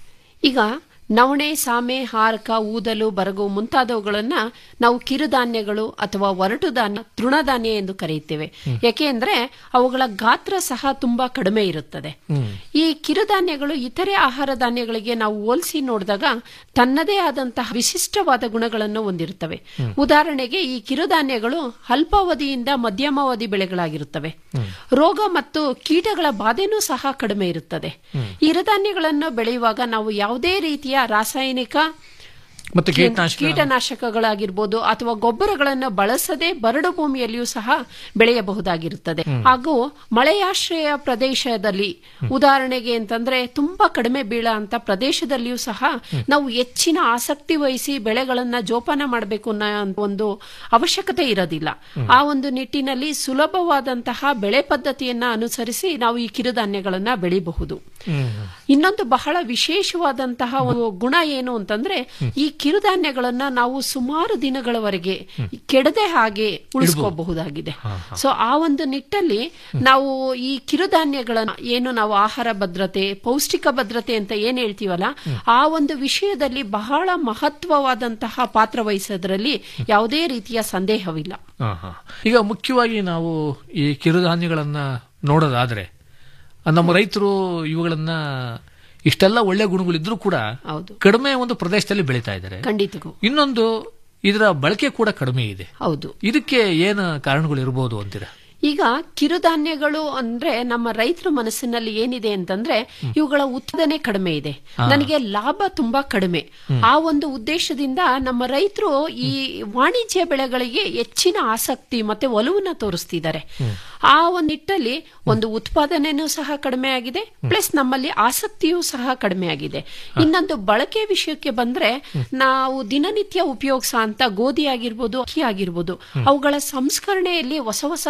ಈಗ ನವಣೆ ಸಾಮೆ ಹಾರಕ ಊದಲು ಬರಗು ಮುಂತಾದವುಗಳನ್ನ ನಾವು ಕಿರುಧಾನ್ಯಗಳು ಅಥವಾ ಒರಟು ಧಾನ್ಯ ತೃಣಧಾನ್ಯ ಎಂದು ಕರೆಯುತ್ತೇವೆ ಯಾಕೆ ಅಂದ್ರೆ ಅವುಗಳ ಗಾತ್ರ ಸಹ ತುಂಬಾ ಕಡಿಮೆ ಇರುತ್ತದೆ ಈ ಕಿರುಧಾನ್ಯಗಳು ಇತರೆ ಆಹಾರ ಧಾನ್ಯಗಳಿಗೆ ನಾವು ಹೋಲಿಸಿ ನೋಡಿದಾಗ ತನ್ನದೇ ಆದಂತಹ ವಿಶಿಷ್ಟವಾದ ಗುಣಗಳನ್ನು ಹೊಂದಿರುತ್ತವೆ ಉದಾಹರಣೆಗೆ ಈ ಕಿರುಧಾನ್ಯಗಳು ಅಲ್ಪಾವಧಿಯಿಂದ ಮಧ್ಯಮಾವಧಿ ಬೆಳೆಗಳಾಗಿರುತ್ತವೆ ರೋಗ ಮತ್ತು ಕೀಟಗಳ ಬಾಧೆನೂ ಸಹ ಕಡಿಮೆ ಇರುತ್ತದೆ ಈ ಕಿರುಧಾನ್ಯಗಳನ್ನು ಬೆಳೆಯುವಾಗ ನಾವು ಯಾವುದೇ ರೀತಿಯ ರಾಸಾಯನಿಕ
ಮತ್ತೆ ಕೀಟನಾಶಕ
ಕೀಟನಾಶಕಗಳಾಗಿರ್ಬೋದು ಅಥವಾ ಗೊಬ್ಬರಗಳನ್ನು ಬಳಸದೆ ಬರಡು ಭೂಮಿಯಲ್ಲಿಯೂ ಸಹ ಬೆಳೆಯಬಹುದಾಗಿರುತ್ತದೆ ಹಾಗೂ ಮಳೆಯಾಶ್ರಯ ಪ್ರದೇಶದಲ್ಲಿ ಉದಾಹರಣೆಗೆ ಅಂತಂದ್ರೆ ತುಂಬಾ ಕಡಿಮೆ ಬೀಳ ಅಂತ ಪ್ರದೇಶದಲ್ಲಿಯೂ ಸಹ ನಾವು ಹೆಚ್ಚಿನ ಆಸಕ್ತಿ ವಹಿಸಿ ಬೆಳೆಗಳನ್ನ ಜೋಪಾನ ಮಾಡಬೇಕು ಅನ್ನೋ ಒಂದು ಅವಶ್ಯಕತೆ ಇರೋದಿಲ್ಲ ಆ ಒಂದು ನಿಟ್ಟಿನಲ್ಲಿ ಸುಲಭವಾದಂತಹ ಬೆಳೆ ಪದ್ಧತಿಯನ್ನ ಅನುಸರಿಸಿ ನಾವು ಈ ಕಿರುಧಾನ್ಯಗಳನ್ನ ಬೆಳಿಬಹುದು ಇನ್ನೊಂದು ಬಹಳ ವಿಶೇಷವಾದಂತಹ ಒಂದು ಗುಣ ಏನು ಅಂತಂದ್ರೆ ಈ ಕಿರುಧಾನ್ಯಗಳನ್ನ ನಾವು ಸುಮಾರು ದಿನಗಳವರೆಗೆ ಕೆಡದೆ ಹಾಗೆ ಉಳಿಸ್ಕೋಬಹುದಾಗಿದೆ ಸೊ ಆ ಒಂದು ನಿಟ್ಟಲ್ಲಿ ನಾವು ಈ ಕಿರುಧಾನ್ಯಗಳನ್ನ ಏನು ನಾವು ಆಹಾರ ಭದ್ರತೆ ಪೌಷ್ಟಿಕ ಭದ್ರತೆ ಅಂತ ಏನ್ ಹೇಳ್ತೀವಲ್ಲ ಆ ಒಂದು ವಿಷಯದಲ್ಲಿ ಬಹಳ ಮಹತ್ವವಾದಂತಹ ಪಾತ್ರ ವಹಿಸೋದ್ರಲ್ಲಿ ಯಾವುದೇ ರೀತಿಯ ಸಂದೇಹವಿಲ್ಲ
ಹಾ, ಹಾ. ಈಗ ಮುಖ್ಯವಾಗಿ ನಾವು ಈ ಕಿರುಧಾನ್ಯಗಳನ್ನ ನೋಡೋದಾದ್ರೆ ನಮ್ಮ ರೈತರು ಇವುಗಳನ್ನ ಇಷ್ಟೆಲ್ಲ ಒಳ್ಳೆ ಗುಣಗಳಿದ್ರೂ ಕೂಡ
ಹೌದು
ಕಡಿಮೆ ಒಂದು ಪ್ರದೇಶದಲ್ಲಿ ಬೆಳೀತಾ ಇದ್ದಾರೆ
ಖಂಡಿತಗೂ
ಇನ್ನೊಂದು ಇದರ ಬಳಕೆ ಕೂಡ ಕಡಿಮೆ ಇದೆ
ಹೌದು
ಇದಕ್ಕೆ ಏನು ಕಾರಣಗಳು ಇರಬಹುದು ಅಂತೀರಾ
ಈಗ ಕಿರುಧಾನ್ಯಗಳು ಅಂದ್ರೆ ನಮ್ಮ ರೈತರ ಮನಸ್ಸಿನಲ್ಲಿ ಏನಿದೆ ಅಂತಂದ್ರೆ ಇವುಗಳ ಉತ್ಪಾದನೆ ಕಡಿಮೆ ಇದೆ ನನಗೆ ಲಾಭ ತುಂಬಾ ಕಡಿಮೆ ಆ ಒಂದು ಉದ್ದೇಶದಿಂದ ನಮ್ಮ ರೈತರು ಈ ವಾಣಿಜ್ಯ ಬೆಳೆಗಳಿಗೆ ಹೆಚ್ಚಿನ ಆಸಕ್ತಿ ಮತ್ತೆ ಒಲವನ್ನ ತೋರಿಸ್ತಿದ್ದಾರೆ ಆ ಒಂದು ನಿಟ್ಟಲ್ಲಿ ಒಂದು ಉತ್ಪಾದನೆನೂ ಸಹ ಕಡಿಮೆ ಆಗಿದೆ ಪ್ಲಸ್ ನಮ್ಮಲ್ಲಿ ಆಸಕ್ತಿಯೂ ಸಹ ಕಡಿಮೆ ಆಗಿದೆ ಇನ್ನೊಂದು ಬಳಕೆ ವಿಷಯಕ್ಕೆ ಬಂದ್ರೆ ನಾವು ದಿನನಿತ್ಯ ಉಪಯೋಗಿಸ ಅಂತ ಗೋಧಿ ಆಗಿರ್ಬೋದು ಅಕ್ಕಿ ಆಗಿರ್ಬೋದು ಅವುಗಳ ಸಂಸ್ಕರಣೆಯಲ್ಲಿ ಹೊಸ ಹೊಸ ತಾಂತ್ರಿಕ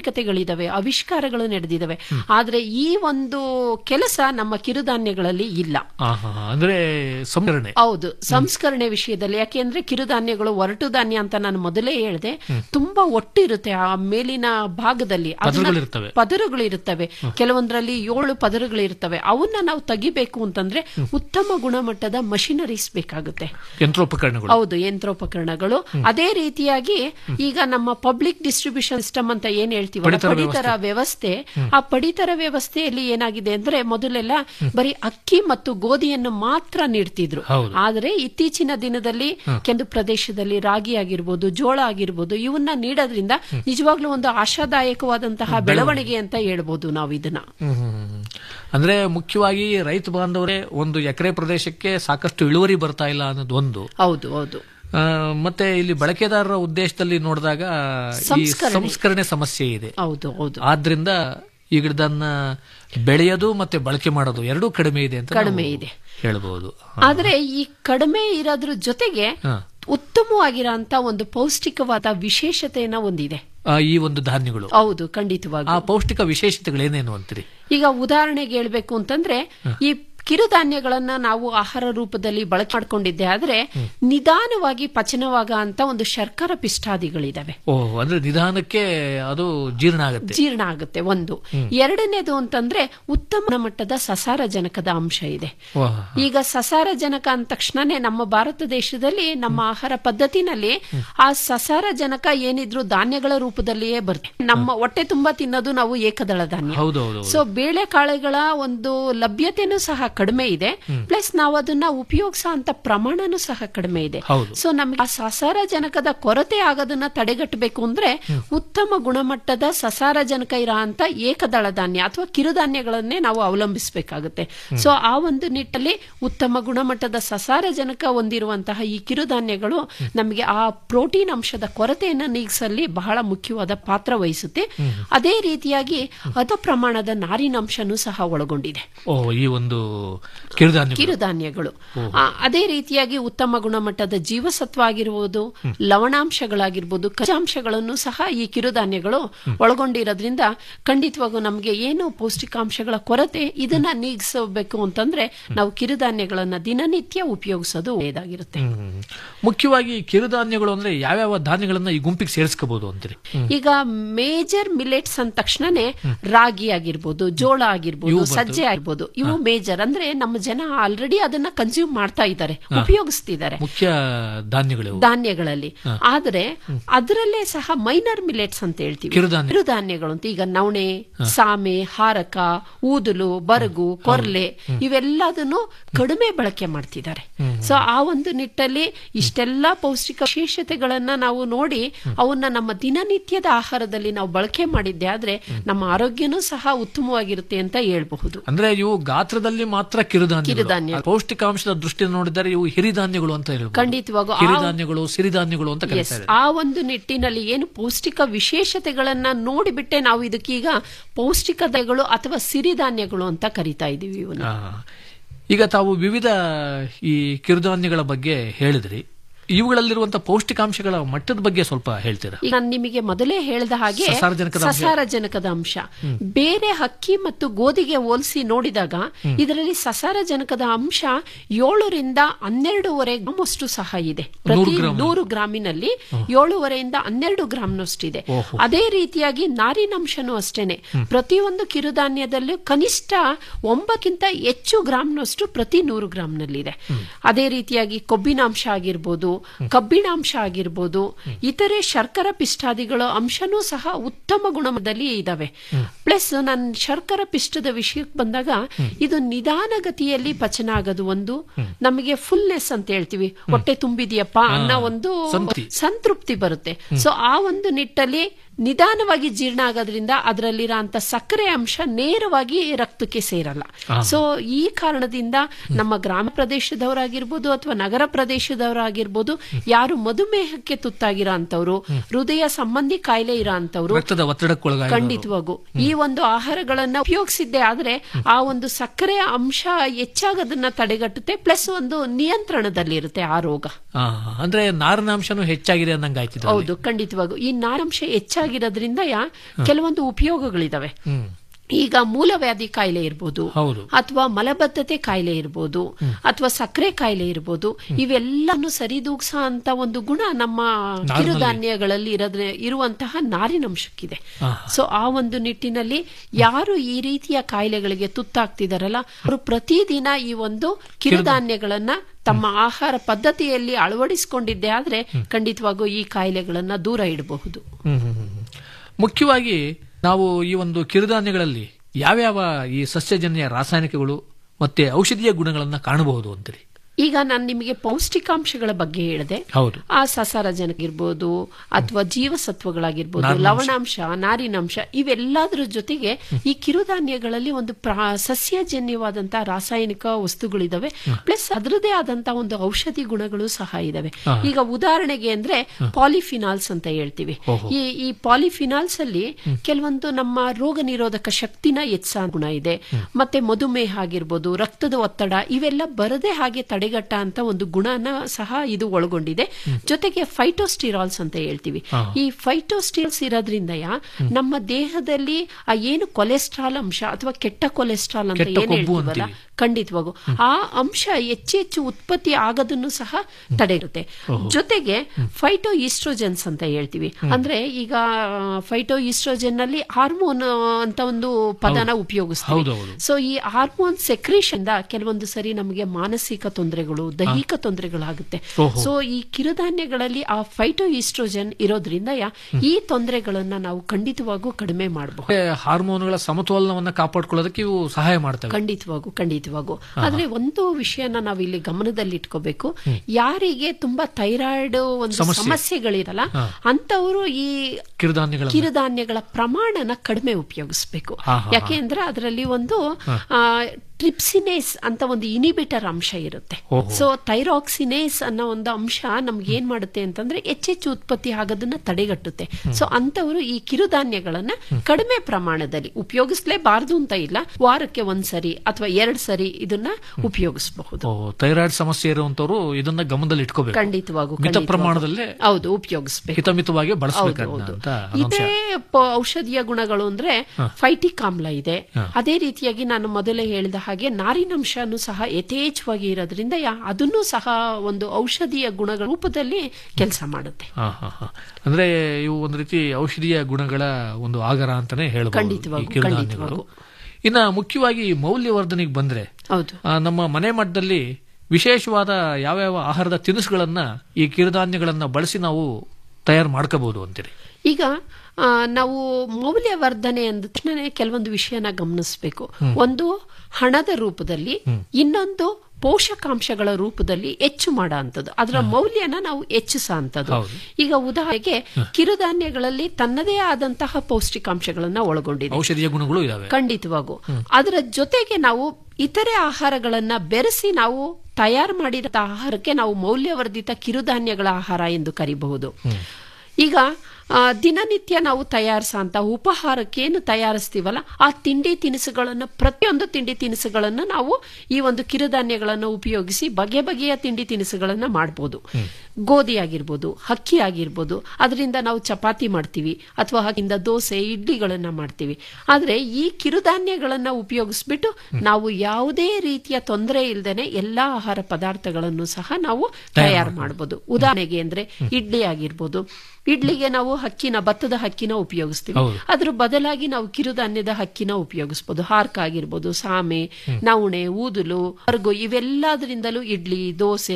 ತಾಂತ್ರಿಕತೆಗಳಿದಾವೆ ಆವಿಷ್ಕಾರಗಳು ನಡೆದಿದ್ದಾವೆ ಆದ್ರೆ ಈ ಒಂದು ಕೆಲಸ ನಮ್ಮ ಕಿರುಧಾನ್ಯಗಳಲ್ಲಿ ಇಲ್ಲ
ಆಹಾ, ಅಂದ್ರೆ ಸಂಸ್ಕರಣೆ
ಹೌದು ಸಂಸ್ಕರಣೆ ವಿಷಯದಲ್ಲಿ ಯಾಕೆಂದ್ರೆ ಕಿರುಧಾನ್ಯಗಳು ಒರಟು ಧಾನ್ಯ ಅಂತ ನಾನು ಮೊದಲೇ ಹೇಳಿದೆ ತುಂಬಾ ಒಟ್ಟು ಇರುತ್ತೆ ಆ ಮೇಲಿನ ಭಾಗದಲ್ಲಿ ಅದನ್ನ-
ಪದರಗಳಿರ್ತವೆ.
ಪದರಗಳು ಇರುತ್ತವೆ ಕೆಲವೊಂದರಲ್ಲಿ ಏಳು ಪದರಗಳು ಇರ್ತವೆ ಅವನ್ನ ನಾವು ತೆಗಿಬೇಕು ಅಂತಂದ್ರೆ ಉತ್ತಮ ಗುಣಮಟ್ಟದ ಮಷಿನರೀಸ್ ಬೇಕಾಗುತ್ತೆ
ಯಂತ್ರೋಪಕರಣಗಳು
ಹೌದು ಯಂತ್ರೋಪಕರಣಗಳು ಅದೇ ರೀತಿಯಾಗಿ ಈಗ ನಮ್ಮ ಪಬ್ಲಿಕ್ ಡಿಸ್ಟ್ರಿಬ್ಯೂಷನ್ ಸಿಸ್ಟಮ್ ಅಂತ ಏನ್ ಹೇಳ್ತೀವಲ್ಲ
ಪಡಿತರ
ಪಡಿತರ ವ್ಯವಸ್ಥೆ ಆ ಪಡಿತರ ವ್ಯವಸ್ಥೆಯಲ್ಲಿ ಏನಾಗಿದೆ ಅಂದ್ರೆ ಮೊದಲೆಲ್ಲ ಬರೀ ಅಕ್ಕಿ ಮತ್ತು ಗೋಧಿಯನ್ನು ಮಾತ್ರ ನೀಡ್ತಿದ್ರು
ಹೌದು.
ಆದ್ರೆ ಇತ್ತೀಚಿನ ದಿನದಲ್ಲಿ ಕೆಲವು ಪ್ರದೇಶದಲ್ಲಿ ರಾಗಿ ಆಗಿರ್ಬೋದು ಜೋಳ ಆಗಿರ್ಬೋದು ಇವನ್ನ ನೀಡೋದ್ರಿಂದ ನಿಜವಾಗ್ಲೂ ಒಂದು ಆಶಾದಾಯಕವಾದಂತಹ ಬೆಳವಣಿಗೆ ಅಂತ ಹೇಳ್ಬೋದು ನಾವು ಇದನ್ನ
ಹ್ಮ್, ಹ್ಮ್, ಹ್ಮ್. ಅಂದ್ರೆ ಮುಖ್ಯವಾಗಿ ರೈತ ಬಾಂಧವರೇ ಒಂದು ಎಕರೆ ಪ್ರದೇಶಕ್ಕೆ ಸಾಕಷ್ಟು ಇಳುವರಿ ಬರ್ತಾ ಇಲ್ಲ ಅನ್ನೋದು ಒಂದು
ಹೌದು ಹೌದು
ಆ, ಮತ್ತೆ ಇಲ್ಲಿ ಬಳಕೆದಾರರ ಉದ್ದೇಶದಲ್ಲಿ ನೋಡಿದಾಗ ಈ
ಸಂಸ್ಕರಣೆ.
ಸಂಸ್ಕರಣೆ ಸಮಸ್ಯೆ ಇದೆ
ಹೌದು ಹೌದು
ಆದ್ರಿಂದ ಈಗದನ್ನ ಬೆಳೆಯೋದು ಮತ್ತೆ ಬಳಕೆ ಮಾಡೋದು ಎರಡೂ ಕಡಿಮೆ ಇದೆ ಅಂತ
ಕಡಿಮೆ
ನಾವು
ಇದೆ.
ಹೇಳ್ಬೋದು
ಆದ್ರೆ ಈ ಕಡಿಮೆ ಇರೋದ್ರ ಜೊತೆಗೆ
ಹಾ.
ಉತ್ತಮವಾಗಿರೋಂತ ಒಂದು ಪೌಷ್ಟಿಕವಾದ ವಿಶೇಷತೆಯನ್ನ ಹೊಂದಿದೆ
ಆ, ಈ ಒಂದು ಧಾನ್ಯಗಳು
ಹೌದು ಖಂಡಿತವಾಗಿ
ಆ ಪೌಷ್ಟಿಕ ವಿಶೇಷತೆಗಳೇನೇನು ಅಂತೀರಿ
ಈಗ ಉದಾಹರಣೆಗೆ ಹೇಳ್ಬೇಕು ಅಂತಂದ್ರೆ ಈ ಕಿರುಧಾನ್ಯಗಳನ್ನ ನಾವು ಆಹಾರ ರೂಪದಲ್ಲಿ ಬಳಕೆ ಮಾಡ್ಕೊಂಡಿದ್ದೆ ಆದ್ರೆ ನಿಧಾನವಾಗಿ ಪಚನವಾಗ ಅಂತ ಒಂದು ಶರ್ಕರ ಪಿಷ್ಟಾದಿಗಳಿದಾವೆ
ಓ ಅಂದ್ರೆ ನಿಧಾನಕ್ಕೆ ಅದು ಜೀರ್ಣ ಆಗುತ್ತೆ
ಜೀರ್ಣ ಆಗುತ್ತೆ ಒಂದು ಎರಡನೇದು ಅಂತಂದ್ರೆ ಉತ್ತಮ ಮಟ್ಟದ ಸಸಾರಜನಕದ ಅಂಶ ಇದೆ
ವಾಹ್.
ಈಗ ಸಸಾರಜನಕ ಅಂದ ತಕ್ಷಣನೇ ನಮ್ಮ ಭಾರತ ದೇಶದಲ್ಲಿ ನಮ್ಮ ಆಹಾರ ಪದ್ಧತಿನಲ್ಲಿ ಆ ಸಸಾರಜನಕ ಏನಿದ್ರು ಧಾನ್ಯಗಳ ರೂಪದಲ್ಲಿಯೇ ಬರುತ್ತೆ ನಮ್ಮ ಹೊಟ್ಟೆ ತುಂಬಾ ತಿನ್ನೋದು ನಾವು ಏಕದಳ ಧಾನ್ಯ
ಹೌದೌದು
ಸೊ ಬೇಳೆಕಾಳುಗಳ ಒಂದು ಲಭ್ಯತೆನೂ ಸಹ ಕಡಿಮೆ ಇದೆ ಪ್ಲಸ್ ನಾವು ಅದನ್ನ ಉಪಯೋಗಿಸೋ ಅಂತ ಪ್ರಮಾಣನೂ ಸಹ ಕಡಿಮೆ ಇದೆ
ಹೌದು.
ಸೊ ನಮಗೆ ಆ ಸಸಾರಜನಕದ ಕೊರತೆ ಆಗೋದನ್ನ ತಡೆಗಟ್ಟಬೇಕು ಅಂದ್ರೆ ಉತ್ತಮ ಗುಣಮಟ್ಟದ ಸಸಾರಜನಕ ಇರೋ ಅಂತ ಏಕದಳ ಧಾನ್ಯ ಅಥವಾ ಕಿರುಧಾನ್ಯಗಳನ್ನೇ ನಾವು ಅವಲಂಬಿಸಬೇಕಾಗುತ್ತೆ ಸೊ ಆ ಒಂದು ನಿಟ್ಟಲ್ಲಿ ಉತ್ತಮ ಗುಣಮಟ್ಟದ ಸಸಾರಜನಕ ಹೊಂದಿರುವಂತಹ ಈ ಕಿರುಧಾನ್ಯಗಳು ನಮಗೆ ಆ ಪ್ರೋಟೀನ್ ಅಂಶದ ಕೊರತೆಯನ್ನು ನೀಗಿಸಲ್ಲಿ ಬಹಳ ಮುಖ್ಯವಾದ ಪಾತ್ರ ವಹಿಸುತ್ತೆ ಅದೇ ರೀತಿಯಾಗಿ ಅದ ಪ್ರಮಾಣದ ನಾರಿನಂಶನೂ ಸಹ ಒಳಗೊಂಡಿದೆ
ಓ ಈ ಒಂದು ಕಿರುಧಾನ್ಯ
ಕಿರುಧಾನ್ಯಗಳು ಆ, ಅದೇ ರೀತಿಯಾಗಿ ಉತ್ತಮ ಗುಣಮಟ್ಟದ ಜೀವಸತ್ವ ಆಗಿರ್ಬೋದು ಲವಣಾಂಶಗಳಾಗಿರ್ಬೋದು ಖನಿಜಾಂಶಗಳನ್ನು ಸಹ ಈ ಕಿರುಧಾನ್ಯಗಳು ಒಳಗೊಂಡಿರೋದ್ರಿಂದ ಖಂಡಿತವಾಗೂ ನಮಗೆ ಏನು ಪೌಷ್ಟಿಕಾಂಶಗಳ ಕೊರತೆ ಇದನ್ನ ನೀಗಿಸಬೇಕು ಅಂತಂದ್ರೆ ನಾವು ಕಿರುಧಾನ್ಯಗಳನ್ನ ದಿನನಿತ್ಯ ಉಪಯೋಗಿಸೋದು ಒಳ್ಳೆಯದಾಗಿರುತ್ತೆ
ಹ್ಮ್. ಮುಖ್ಯವಾಗಿ ಕಿರುಧಾನ್ಯಗಳು ಅಂದ್ರೆ ಯಾವ್ಯಾವ ಧಾನ್ಯಗಳನ್ನ ಈ ಗುಂಪಿಗೆ ಸೇರಿಸ್ಕೋಬಹುದು ಅಂತೀರಿ
ಈಗ ಮೇಜರ್ ಮಿಲೆಟ್ಸ್ ಅಂದ ತಕ್ಷಣನೇ ರಾಗಿ ಆಗಿರ್ಬೋದು ಜೋಳ ಆಗಿರ್ಬೋದು
ಇವು ಬರ್ತವೆ.
ಸಜ್ಜೆ ಆಗಿರ್ಬೋದು ಇವು ಮೇಜರ್ ಅಂದ್ರೆ ನಮ್ಮ ಜನ ಆಲ್ರೆಡಿ ಅದನ್ನ ಕನ್ಸ್ಯೂಮ್ ಮಾಡ್ತಾ ಇದ್ದಾರೆ
ಹಾ.
ಉಪಯೋಗಿಸ್ತಿದ್ದಾರೆ
ಮುಖ್ಯ ಧಾನ್ಯಗಳು
ಧಾನ್ಯಗಳಲ್ಲಿ
ಹಾ.
ಆದ್ರೆ ಅದರಲ್ಲೇ ಸಹ ಮೈನರ್ ಮಿಲೆಟ್ಸ್ ಅಂತ ಹೇಳ್ತೀವಿ
ಕಿರುಧಾನ್ಯ.
ಕಿರುಧಾನ್ಯಗಳು ಅಂತ ಈಗ ನವಣೆ ಸಾಮೆ ಹಾರಕ ಊದಲು ಬರಗು ಕೊರ್ಲೆ ಇವೆಲ್ಲದನ್ನು ಕಡಿಮೆ ಬಳಕೆ ಮಾಡ್ತಿದ್ದಾರೆ ಸೊ ಆ ಒಂದು ನಿಟ್ಟಲ್ಲಿ ಇಷ್ಟೆಲ್ಲ ಪೌಷ್ಟಿಕ ವಿಶೇಷತೆಗಳನ್ನ ನಾವು ನೋಡಿ ಅವನ್ನ ನಮ್ಮ ದಿನನಿತ್ಯದ ಆಹಾರದಲ್ಲಿ ನಾವು ಬಳಕೆ ಮಾಡಿದ್ದೆ ಆದ್ರೆ ನಮ್ಮ ಆರೋಗ್ಯನೂ ಸಹ ಉತ್ತಮವಾಗಿರುತ್ತೆ ಅಂತ ಹೇಳ್ಬಹುದು
ಅಂದ್ರೆ ಇವು ಗಾತ್ರದಲ್ಲಿ ಮಾತ್ರ ಕಿರುಧಾನ್ಯ
ಕಿರುಧಾನ್ಯ.
ಪೌಷ್ಟಿಕಾಂಶದ ದೃಷ್ಟಿಯಿಂದ ನೋಡಿದರೆ ಇವು ಹಿರಿಧಾನ್ಯಗಳು ಅಂತ ಹೇಳ್ಬೋದು
ಖಂಡಿತವಾಗೂ ಆ-
ಕಿರುಧಾನ್ಯಗಳು ಸಿರಿಧಾನ್ಯಗಳು ಅಂತ
Yes,
ಕರೀತಾರೆ
ಆ ಒಂದು ನಿಟ್ಟಿನಲ್ಲಿ ಏನು ಪೌಷ್ಟಿಕ ವಿಶೇಷತೆಗಳನ್ನ ನೋಡಿಬಿಟ್ಟೆ ನಾವು ಇದಕ್ಕೀಗ ಪೌಷ್ಟಿಕತೆಗಳು ಅಥವಾ ಸಿರಿಧಾನ್ಯಗಳು ಅಂತ ಕರಿತಾ ಇದೀವಿ ಇವನ್ನ
ಆ, ಈಗ ತಾವು ವಿವಿಧ ಈ ಕಿರುಧಾನ್ಯಗಳ ಬಗ್ಗೆ ಹೇಳಿದ್ರಿ ಇವುಗಳಲ್ಲಿರುವಂತಹ ಪೌಷ್ಟಿಕಾಂಶಗಳ ಮಟ್ಟದ ಬಗ್ಗೆ ಸ್ವಲ್ಪ ಹೇಳ್ತೀರಾ
ಈಗ ನಾನು ನಿಮಗೆ ಮೊದಲೇ ಹೇಳಿದ ಹಾಗೆ
ಸಸಾರಜನಕದ ಅಂಶ.
ಸಸಾರಜನಕದ ಅಂಶ ಬೇರೆ ಹಕ್ಕಿ ಮತ್ತು ಗೋಧಿಗೆ ಹೋಲಿಸಿ ನೋಡಿದಾಗ ಇದರಲ್ಲಿ ಸಸಾರಜನಕದ ಅಂಶ ಏಳರಿಂದ ಹನ್ನೆರಡೂವರೆ ಗ್ರಾಮ್ ಅಷ್ಟು ಸಹ ಇದೆ ಪ್ರತಿ
ನೂರು ಗ್ರಾಮ್.
ನೂರು ಗ್ರಾಮಿನಲ್ಲಿ ಏಳೂವರೆಯಿಂದ ಹನ್ನೆರಡು ಗ್ರಾಮ್ನಷ್ಟು ಇದೆ
ಓಹೋ.
ಅದೇ ರೀತಿಯಾಗಿ ನಾರಿನಂಶನೂ ಅಷ್ಟೇನೆ ಪ್ರತಿಯೊಂದು ಕಿರುಧಾನ್ಯದಲ್ಲೂ ಕನಿಷ್ಠ ಒಂಬಕ್ಕಿಂತ ಹೆಚ್ಚು ಗ್ರಾಮ್ನಷ್ಟು ಪ್ರತಿ ನೂರು ಗ್ರಾಮ್ನಲ್ಲಿದೆ ಅದೇ ರೀತಿಯಾಗಿ ಕೊಬ್ಬಿನಾಂಶ ಆಗಿರ್ಬೋದು ಕಬ್ಬಿಣಾಂಶ ಆಗಿರ್ಬೋದು ಇತರೆ ಶರ್ಕರ ಪಿಷ್ಟಾದಿಗಳ ಅಂಶನೂ ಸಹ ಉತ್ತಮ ಗುಣಮಟ್ಟದಲ್ಲಿ ಇದಾವೆ ಪ್ಲಸ್ ನಾನು ಶರ್ಕರ ಪಿಷ್ಟದ ವಿಷಯಕ್ಕೆ ಬಂದಾಗ ಇದು ನಿಧಾನಗತಿಯಲ್ಲಿ ಪಚನ ಆಗೋದು ಒಂದು ನಮಗೆ ಫುಲ್ನೆಸ್ ಅಂತ ಹೇಳ್ತೀವಿ ಹೊಟ್ಟೆ ತುಂಬಿದೆಯಪ್ಪ ಅನ್ನೋ ಒಂದು
ಸಂತೃಪ್ತಿ.
ಸಂತೃಪ್ತಿ ಬರುತ್ತೆ ಸೊ ಆ ಒಂದು ನಿಟ್ಟಲ್ಲಿ ನಿಧಾನವಾಗಿ ಜೀರ್ಣ ಆಗೋದ್ರಿಂದ ಅದರಲ್ಲಿರೋ ಅಂತ ಸಕ್ಕರೆ ಅಂಶ ನೇರವಾಗಿ ರಕ್ತಕ್ಕೆ ಸೇರಲ್ಲ
ಆ.
ಸೊ ಈ ಕಾರಣದಿಂದ ನಮ್ಮ ಗ್ರಾಮ ಪ್ರದೇಶದವರಾಗಿರ್ಬೋದು ಅಥವಾ ನಗರ ಪ್ರದೇಶದವರಾಗಿರ್ಬೋದು ಯಾರು ಮಧುಮೇಹಕ್ಕೆ ತುತ್ತಾಗಿರೋ ಅಂತವ್ರು ಹೃದಯ ಸಂಬಂಧಿ ಕಾಯಿಲೆ ಇರೋ ಅಂತವ್ರು
ರಕ್ತದ ಒತ್ತಡಕ್ಕೊಳಗಾಗಿ
ಖಂಡಿತವಾಗೂ ಈ ಒಂದು ಆಹಾರಗಳನ್ನ ಉಪಯೋಗಿಸಿದ್ದೆ ಆದ್ರೆ ಆ ಒಂದು ಸಕ್ಕರೆಯ ಅಂಶ ಹೆಚ್ಚಾಗೋದನ್ನ ತಡೆಗಟ್ಟುತ್ತೆ ಪ್ಲಸ್ ಒಂದು ನಿಯಂತ್ರಣದಲ್ಲಿರುತ್ತೆ ಆ ರೋಗ
ಆ, ಅಂದ್ರೆ ನಾರಿನಾಂಶನೂ ಹೆಚ್ಚಾಗಿದೆ ಅನ್ನಂಗೆ ಆಯ್ತಿದೆ
ಹೌದು ಖಂಡಿತವಾಗೂ ಈ ನಾರಂಶ ಹೆಚ್ಚಾಗಿರೋದ್ರಿಂದ ಯಾ- ಕೆಲವೊಂದು ಉಪಯೋಗಗಳಿದಾವೆ
ಹ್ಮ್
ಈಗ ಮೂಲವ್ಯಾಧಿ ಕಾಯಿಲೆ ಇರ್ಬೋದು
ಹೌದು
ಅಥವಾ ಮಲಬದ್ಧತೆ ಕಾಯಿಲೆ ಇರ್ಬೋದು ಅಥವಾ ಸಕ್ಕರೆ ಕಾಯಿಲೆ ಇರ್ಬೋದು ಇವೆಲ್ಲವನ್ನು ಸರಿದೂಗ್ಸ ಅಂತ ಒಂದು ಗುಣ ನಮ್ಮ ಕಿರುಧಾನ್ಯಗಳಲ್ಲಿ ಇರೋದ್ರೆ ಇರುವಂತಹ ನಾರಿನಂಶಕ್ಕಿದೆ ಸೊ ಆ ಒಂದು ನಿಟ್ಟಿನಲ್ಲಿ ಯಾರು ಈ ರೀತಿಯ ಕಾಯಿಲೆಗಳಿಗೆ ತುತ್ತಾಗ್ತಿದಾರಲ್ಲ ಅವರು ಪ್ರತಿದಿನ ಈ ಒಂದು ಕಿರುಧಾನ್ಯಗಳನ್ನ ತಮ್ಮ ಆಹಾರ ಪದ್ಧತಿಯಲ್ಲಿ ಅಳವಡಿಸಿಕೊಂಡಿದ್ದೆ ಆದ್ರೆ ಖಂಡಿತವಾಗೂ ಈ ಕಾಯಿಲೆಗಳನ್ನ ದೂರ ಇಡಬಹುದು
ಹ್ಮ್, ಹ್ಮ್, ಹ್ಮ್, ಹ್ಮ್. ಮುಖ್ಯವಾಗಿ ನಾವು ಈ ಒಂದು ಕಿರುಧಾನ್ಯಗಳಲ್ಲಿ ಯಾವ್ಯಾವ ಈ ಸಸ್ಯಜನ್ಯ ರಾಸಾಯನಿಕಗಳು ಮತ್ತೆ ಔಷಧೀಯ ಗುಣಗಳನ್ನ ಕಾಣಬಹುದು ಅಂತೇಳಿ
ಈಗ ನಾನು ನಿಮಗೆ ಪೌಷ್ಟಿಕಾಂಶಗಳ ಬಗ್ಗೆ ಹೇಳಿದೆ
ಹೌದು
ಆ ಸಸಾರಜನಕ ಇರ್ಬೋದು ಅಥವಾ ಜೀವಸತ್ವಗಳಾಗಿರ್ಬೋದು
ನಾರಿನಾಂಶ.
ಲವಣಾಂಶ ನಾರಿನಾಂಶ ಇವೆಲ್ಲದರ ಜೊತೆಗೆ ಈ ಕಿರುಧಾನ್ಯಗಳಲ್ಲಿ ಒಂದು ಪ್ರಾ- ಸಸ್ಯಜನ್ಯವಾದಂತಹ ರಾಸಾಯನಿಕ ವಸ್ತುಗಳಿದಾವೆ ಪ್ಲಸ್ ಅದರದೇ ಆದಂತಹ ಒಂದು ಔಷಧಿ ಗುಣಗಳು ಸಹ ಇದಾವೆ
ಹಾ.
ಈಗ ಉದಾಹರಣೆಗೆ ಅಂದ್ರೆ ಪಾಲಿಫಿನಾಲ್ಸ್ ಅಂತ ಹೇಳ್ತೀವಿ
ಓಹೋ.
ಈ ಈ ಪಾಲಿಫಿನಾಲ್ಸ್ ಅಲ್ಲಿ ಕೆಲವೊಂದು ನಮ್ಮ ರೋಗ ನಿರೋಧಕ ಶಕ್ತಿನ ಹೆಚ್ಚ ಗುಣ ಇದೆ ಮತ್ತೆ ಮಧುಮೇಹ ಆಗಿರ್ಬೋದು ರಕ್ತದ ಒತ್ತಡ ಇವೆಲ್ಲ ಬರದೆ ಹಾಗೆ ತಡೆಗಟ್ಟ ಅಂತ ಒಂದು ಗುಣನ ಸಹ ಇದು ಒಳಗೊಂಡಿದೆ ಜೊತೆಗೆ ಫೈಟೋಸ್ಟಿರಾಲ್ಸ್ ಅಂತ ಹೇಳ್ತೀವಿ
ಹಾ.
ಈ ಫೈಟೋಸ್ಟಿರಾಲ್ಸ್ ಇರೋದ್ರಿಂದ ಯಾ ನಮ್ಮ ದೇಹದಲ್ಲಿ ಆ ಏನು ಕೊಲೆಸ್ಟ್ರಾಲ್ ಅಂಶ ಅಥವಾ ಕೆಟ್ಟ ಕೊಲೆಸ್ಟ್ರಾಲ್ ಅಂತ
ಕೆಟ್ಟ
ಏನ್
ಕೊಬ್ಬು
ಹೇಳ್ತೀವಲ್ಲ
ಅಂತೀವಿ.
ಖಂಡಿತವಾಗೂ ಆ ಅಂಶ ಹೆಚ್ಚು ಹೆಚ್ಚು ಉತ್ಪತ್ತಿ ಆಗೋದನ್ನು ಸಹ ತಡೆಯುತ್ತೆ
ಓಹೋ.
ಜೊತೆಗೆ ಫೈಟೋ ಈಸ್ಟ್ರೋಜನ್ಸ್ ಅಂತ ಹೇಳ್ತೀವಿ ಅಂದ್ರೆ ಈಗ ಫೈಟೋ ಈಸ್ಟ್ರೋಜನ್ ನಲ್ಲಿ ಹಾರ್ಮೋನ್ ಅಂತ ಒಂದು ಪದನ
ಹೌದು.
ಉಪಯೋಗಿಸ್ತೀವಿ
ಹೌದು, ಹೌದು.
ಸೊ ಈ ಹಾರ್ಮೋನ್ ಸೆಕ್ರೇಷನ್ ಕೆಲವೊಂದು ಸರಿ ನಮಗೆ ಮಾನಸಿಕ ತೊಂದರೆಗಳು ದೈಹಿಕ ತೊಂದರೆಗಳಾಗುತ್ತೆ
ಓಹೋ.
ಸೊ ಈ ಕಿರುಧಾನ್ಯಗಳಲ್ಲಿ ಆ ಫೈಟೋ ಈಸ್ಟ್ರೋಜನ್ ಇರೋದ್ರಿಂದ ಯಾ- ಈ ತೊಂದರೆಗಳನ್ನ ನಾವು ಖಂಡಿತವಾಗೂ ಕಡಿಮೆ ಮಾಡಬಹುದು
ಮತ್ತೆ ಹಾರ್ಮೋನ್ಗಳ ಸಮತೋಲನವನ್ನ ಕಾಪಾಡ್ಕೊಳ್ಳೋದಕ್ಕೆ ಇವು ಸಹಾಯ ಮಾಡ್ತವೆ
ಖಂಡಿತವಾಗೂ ಖಂಡಿತವಾಗೂ ಆದ್ರೆ ಒಂದು ವಿಷಯನ ನಾವು ಇಲ್ಲಿ ಗಮನದಲ್ಲಿ ಇಟ್ಕೋಬೇಕು ಯಾರಿಗೆ ತುಂಬಾ ಥೈರಾಯ್ಡ್ ಒಂದು
ಸಮಸ್ಯೆ.
ಸಮಸ್ಯೆಗಳಿರಲ್ಲ
ಹಾ.
ಅಂತವರು ಈ
ಕಿರುಧಾನ್ಯಗಳ
ಕಿರುಧಾನ್ಯಗಳ ಪ್ರಮಾಣನ ಕಡಿಮೆ ಉಪಯೋಗಿಸ್ಬೇಕು
ಹಾ, ಹಾ, ಹಾ.
ಯಾಕೆಂದ್ರೆ ಅದರಲ್ಲಿ ಒಂದು
ಹಾ.
ಆ, ಟ್ರಿಪ್ಸಿನೇಸ್ ಅಂತ ಒಂದು ಇನಿಬಿಟರ್ ಅಂಶ ಇರುತ್ತೆ
ಓಹೋ.
ಸೊ ಥೈರಾಕ್ಸಿನೇಸ್ ಅನ್ನೋ ಒಂದು ಅಂಶ ನಮ್ಗೆ ಏನ್ ಮಾಡುತ್ತೆ ಅಂತಂದ್ರೆ ಹೆಚ್ಚೆಚ್ಚು ಉತ್ಪತ್ತಿ ಆಗೋದನ್ನ ತಡೆಗಟ್ಟುತ್ತೆ ಸೊ ಅಂತವರು ಈ ಕಿರುಧಾನ್ಯಗಳನ್ನ ಕಡಿಮೆ ಪ್ರಮಾಣದಲ್ಲಿ ಉಪಯೋಗಿಸ್ಲೇಬಾರ್ದು ಅಂತ ಇಲ್ಲ ವಾರಕ್ಕೆ ಒಂದ್ಸರಿ ಅಥವಾ ಎರಡ್ ಸರಿ ಇದನ್ನ ಉಪಯೋಗಿಸಬಹುದು
ಓ, ಥೈರಾಯ್ಡ್ ಸಮಸ್ಯೆ ಇರುವಂತವರು ಇದನ್ನ ಗಮನದಲ್ಲಿ ಇಟ್ಕೋಬೇಕು
ಖಂಡಿತವಾಗೂ
ಮಿತ
ಖಂಡಿತವಾಗೂ.
ಪ್ರಮಾಣದಲ್ಲೇ
ಹೌದು ಉಪಯೋಗಿಸ್ಬೇಕು
ಹಿತಮಿತವಾಗಿ ಬಳಸಬೇಕು
ಹೌದು, ಹೌದು.
ಅಂತ ಅದೊಂದು
ಇದೇ ಪ- ಔಷಧೀಯ ಗುಣಗಳು ಅಂದ್ರೆ
ಹ.
ಫೈಟಿಕ್ ಆಮ್ಲ ಇದೆ
ಹ.
ಅದೇ ರೀತಿಯಾಗಿ ನಾನು ಮೊದಲೇ ಹೇಳಿದ ಹಾಗೆ ನಾರಿನಂಶನು ಸಹ ಯಥೇಚ್ಛವಾಗಿ ಇರೋದ್ರಿಂದ ಯಾ- ಅದನ್ನು ಸಹ ಒಂದು ಔಷಧೀಯ ಗುಣಗಳ ರೂಪದಲ್ಲಿ ಕೆಲಸ ಮಾಡುತ್ತೆ
ಹಾ, ಹಾ, ಹಾ. ಅಂದ್ರೆ ಇವು ಒಂದು ರೀತಿ ಔಷಧೀಯ ಗುಣಗಳ ಒಂದು ಆಗರ ಅಂತಾನೆ ಹೇಳ್ಬೋದು
ಖಂಡಿತವಾಗೂ,
ಈ ಕಿರುಧಾನ್ಯಗಳು ಇನ್ನ ಮುಖ್ಯವಾಗಿ ಮೌಲ್ಯವರ್ಧನೆಗೆ ಬಂದ್ರೆ
ಹೌದು
ಆ, ನಮ್ಮ ಮನೆ ಮಟ್ಟದಲ್ಲಿ ವಿಶೇಷವಾದ ಯಾವ್ಯಾವ ಆಹಾರದ ತಿನಿಸುಗಳನ್ನ ಈ ಕಿರುಧಾನ್ಯಗಳನ್ನ ಬಳಸಿ ನಾವು ತಯಾರು ಮಾಡ್ಕೋಬಹುದು ಅಂತೀರಿ
ಈಗ ಆ, ನಾವು ಮೌಲ್ಯವರ್ಧನೆ ಅಂದ ತಕ್ಷಣ ಕೆಲವೊಂದು ವಿಷಯನ ಗಮನಿಸಬೇಕು
ಹ್ಮ್.
ಒಂದು ಹಣದ ರೂಪದಲ್ಲಿ
ಹ್ಮ್.
ಇನ್ನೊಂದು ಪೋಷಕಾಂಶಗಳ ರೂಪದಲ್ಲಿ ಹೆಚ್ಚು ಮಾಡೋ ಅಂಥದ್ದು ಅದರ ಮೌಲ್ಯನ ನಾವು ಹೆಚ್ಚಿಸ ಅಂಥದ್ದು
ಹೌದು.
ಈಗ ಉದಾಹರಣೆಗೆ ಕಿರುಧಾನ್ಯಗಳಲ್ಲಿ ತನ್ನದೇ ಆದಂತಹ ಪೌಷ್ಟಿಕಾಂಶಗಳನ್ನ ಒಳಗೊಂಡಿದೆ
ಔಷಧೀಯ ಗುಣಗಳು ಇದಾವೆ
ಖಂಡಿತವಾಗೂ ಅದರ ಜೊತೆಗೆ ನಾವು ಇತರೆ ಆಹಾರಗಳನ್ನ ಬೆರೆಸಿ ನಾವು ತಯಾರು ಮಾಡಿದ ಆಹಾರಕ್ಕೆ ನಾವು ಮೌಲ್ಯವರ್ಧಿತ ಕಿರುಧಾನ್ಯಗಳ ಆಹಾರ ಎಂದು ಕರಿಬಹುದು ಈಗ ಆ, ದಿನನಿತ್ಯ ನಾವು ತಯಾರಿಸಂತ ಉಪಹಾರಕ್ಕೆ ಏನು ತಯಾರಿಸ್ತೀವಲ್ಲ ಆ ತಿಂಡಿ ತಿನಿಸುಗಳನ್ನು ಪ್ರತಿಯೊಂದು ತಿಂಡಿ ತಿನಿಸುಗಳನ್ನು ನಾವು ಈ ಒಂದು ಕಿರುಧಾನ್ಯಗಳನ್ನು ಉಪಯೋಗಿಸಿ ಬಗೆ ಬಗೆಯ ತಿಂಡಿ ತಿನಿಸುಗಳನ್ನು ಮಾಡ್ಬೋದು ಗೋಧಿ ಆಗಿರ್ಬೋದು ಅಕ್ಕಿ ಆಗಿರ್ಬೋದು ಅದರಿಂದ ನಾವು ಚಪಾತಿ ಮಾಡ್ತೀವಿ ಅಥವಾ ಅದರಿಂದ ದೋಸೆ ಇಡ್ಲಿಗಳನ್ನ ಮಾಡ್ತೀವಿ ಆದ್ರೆ ಈ ಕಿರುಧಾನ್ಯಗಳನ್ನ ಉಪಯೋಗಿಸ್ಬಿಟ್ಟು ನಾವು ಯಾವುದೇ ರೀತಿಯ ತೊಂದರೆ ಇಲ್ಲದೇನೆ ಎಲ್ಲಾ ಆಹಾರ ಪದಾರ್ಥಗಳನ್ನು ಸಹ ನಾವು ತಯಾರು ಮಾಡ್ಬೋದು ಉದಾಹರಣೆಗೆ ಅಂದ್ರೆ ಇಡ್ಲಿ ಆಗಿರ್ಬೋದು ಇಡ್ಲಿಗೆ ನಾವು ಹಕ್ಕಿನ ಭತ್ತದ ಹಕ್ಕಿನ ಉಪಯೋಗಿಸ್ತೀವಿ
ಹೌದು.
ಅದ್ರ ಬದಲಾಗಿ ನಾವು ಕಿರುಧಾನ್ಯದ ಹಕ್ಕಿನ ಉಪಯೋಗಿಸ್ಬೋದು ಹಾರ್ಕ ಆಗಿರ್ಬೋದು ಸಾಮೆ ನವಣೆ ಊದಲು ಅರ್ಗು ಇವೆಲ್ಲದರಿಂದಲೂ ಇಡ್ಲಿ ದೋಸೆ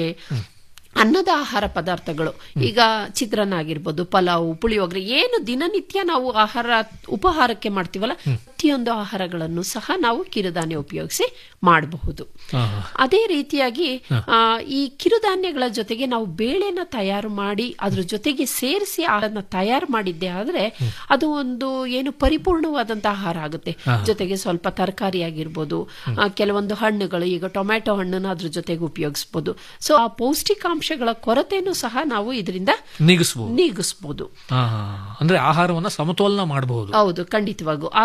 ಅನ್ನದ ಆಹಾರ ಪದಾರ್ಥಗಳು ಈಗ ಚಿತ್ರಾನ್ನ ಆಗಿರ್ಬೋದು ಪಲಾವು ಪುಳಿಯೋಗರೆ ಏನು ದಿನನಿತ್ಯ ನಾವು ಆಹಾರ ಉಪಹಾರಕ್ಕೆ ಮಾಡ್ತೀವಲ್ಲ ಪ್ರತಿಯೊಂದು ಆಹಾರಗಳನ್ನು ಸಹ ನಾವು ಕಿರುಧಾನ್ಯ ಉಪಯೋಗಿಸಿ ಮಾಡಬಹುದು ಅದೇ ರೀತಿಯಾಗಿ ಆ, ಈ ಕಿರುಧಾನ್ಯಗಳ ಜೊತೆಗೆ ನಾವು ಬೇಳೆನ ತಯಾರು ಮಾಡಿ ಅದ್ರ ಜೊತೆಗೆ ಸೇರಿಸಿ ಅದನ್ನ ತಯಾರು ಮಾಡಿದ್ದೆ ಆದ್ರೆ ಅದು ಒಂದು ಏನು ಪರಿಪೂರ್ಣವಾದಂತಹ ಆಹಾರ ಆಗುತ್ತೆ
ಹಾ.
ಜೊತೆಗೆ ಸ್ವಲ್ಪ ತರಕಾರಿ ಆಗಿರ್ಬೋದು ಆ, ಕೆಲವೊಂದು ಹಣ್ಣುಗಳು ಈಗ ಟೊಮ್ಯಾಟೊ ಹಣ್ಣನ್ನ ಅದ್ರ ಜೊತೆಗೆ ಉಪಯೋಗಿಸ್ಬೋದು ಸೊ ಆ ಪೌಷ್ಟಿಕಾಂಶಗಳ ಕೊರತೆನೂ ಸಹ ನಾವು ಇದರಿಂದ
ನೀಗಿಸಬಹುದು
ನೀಗಿಸ್ಬೋದು
ಅಂದ್ರೆ ಆಹಾರವನ್ನ ಸಮತೋಲನ ಮಾಡಬಹುದು
ಹೌದು ಖಂಡಿತವಾಗೂ ಆಗ ನಾವು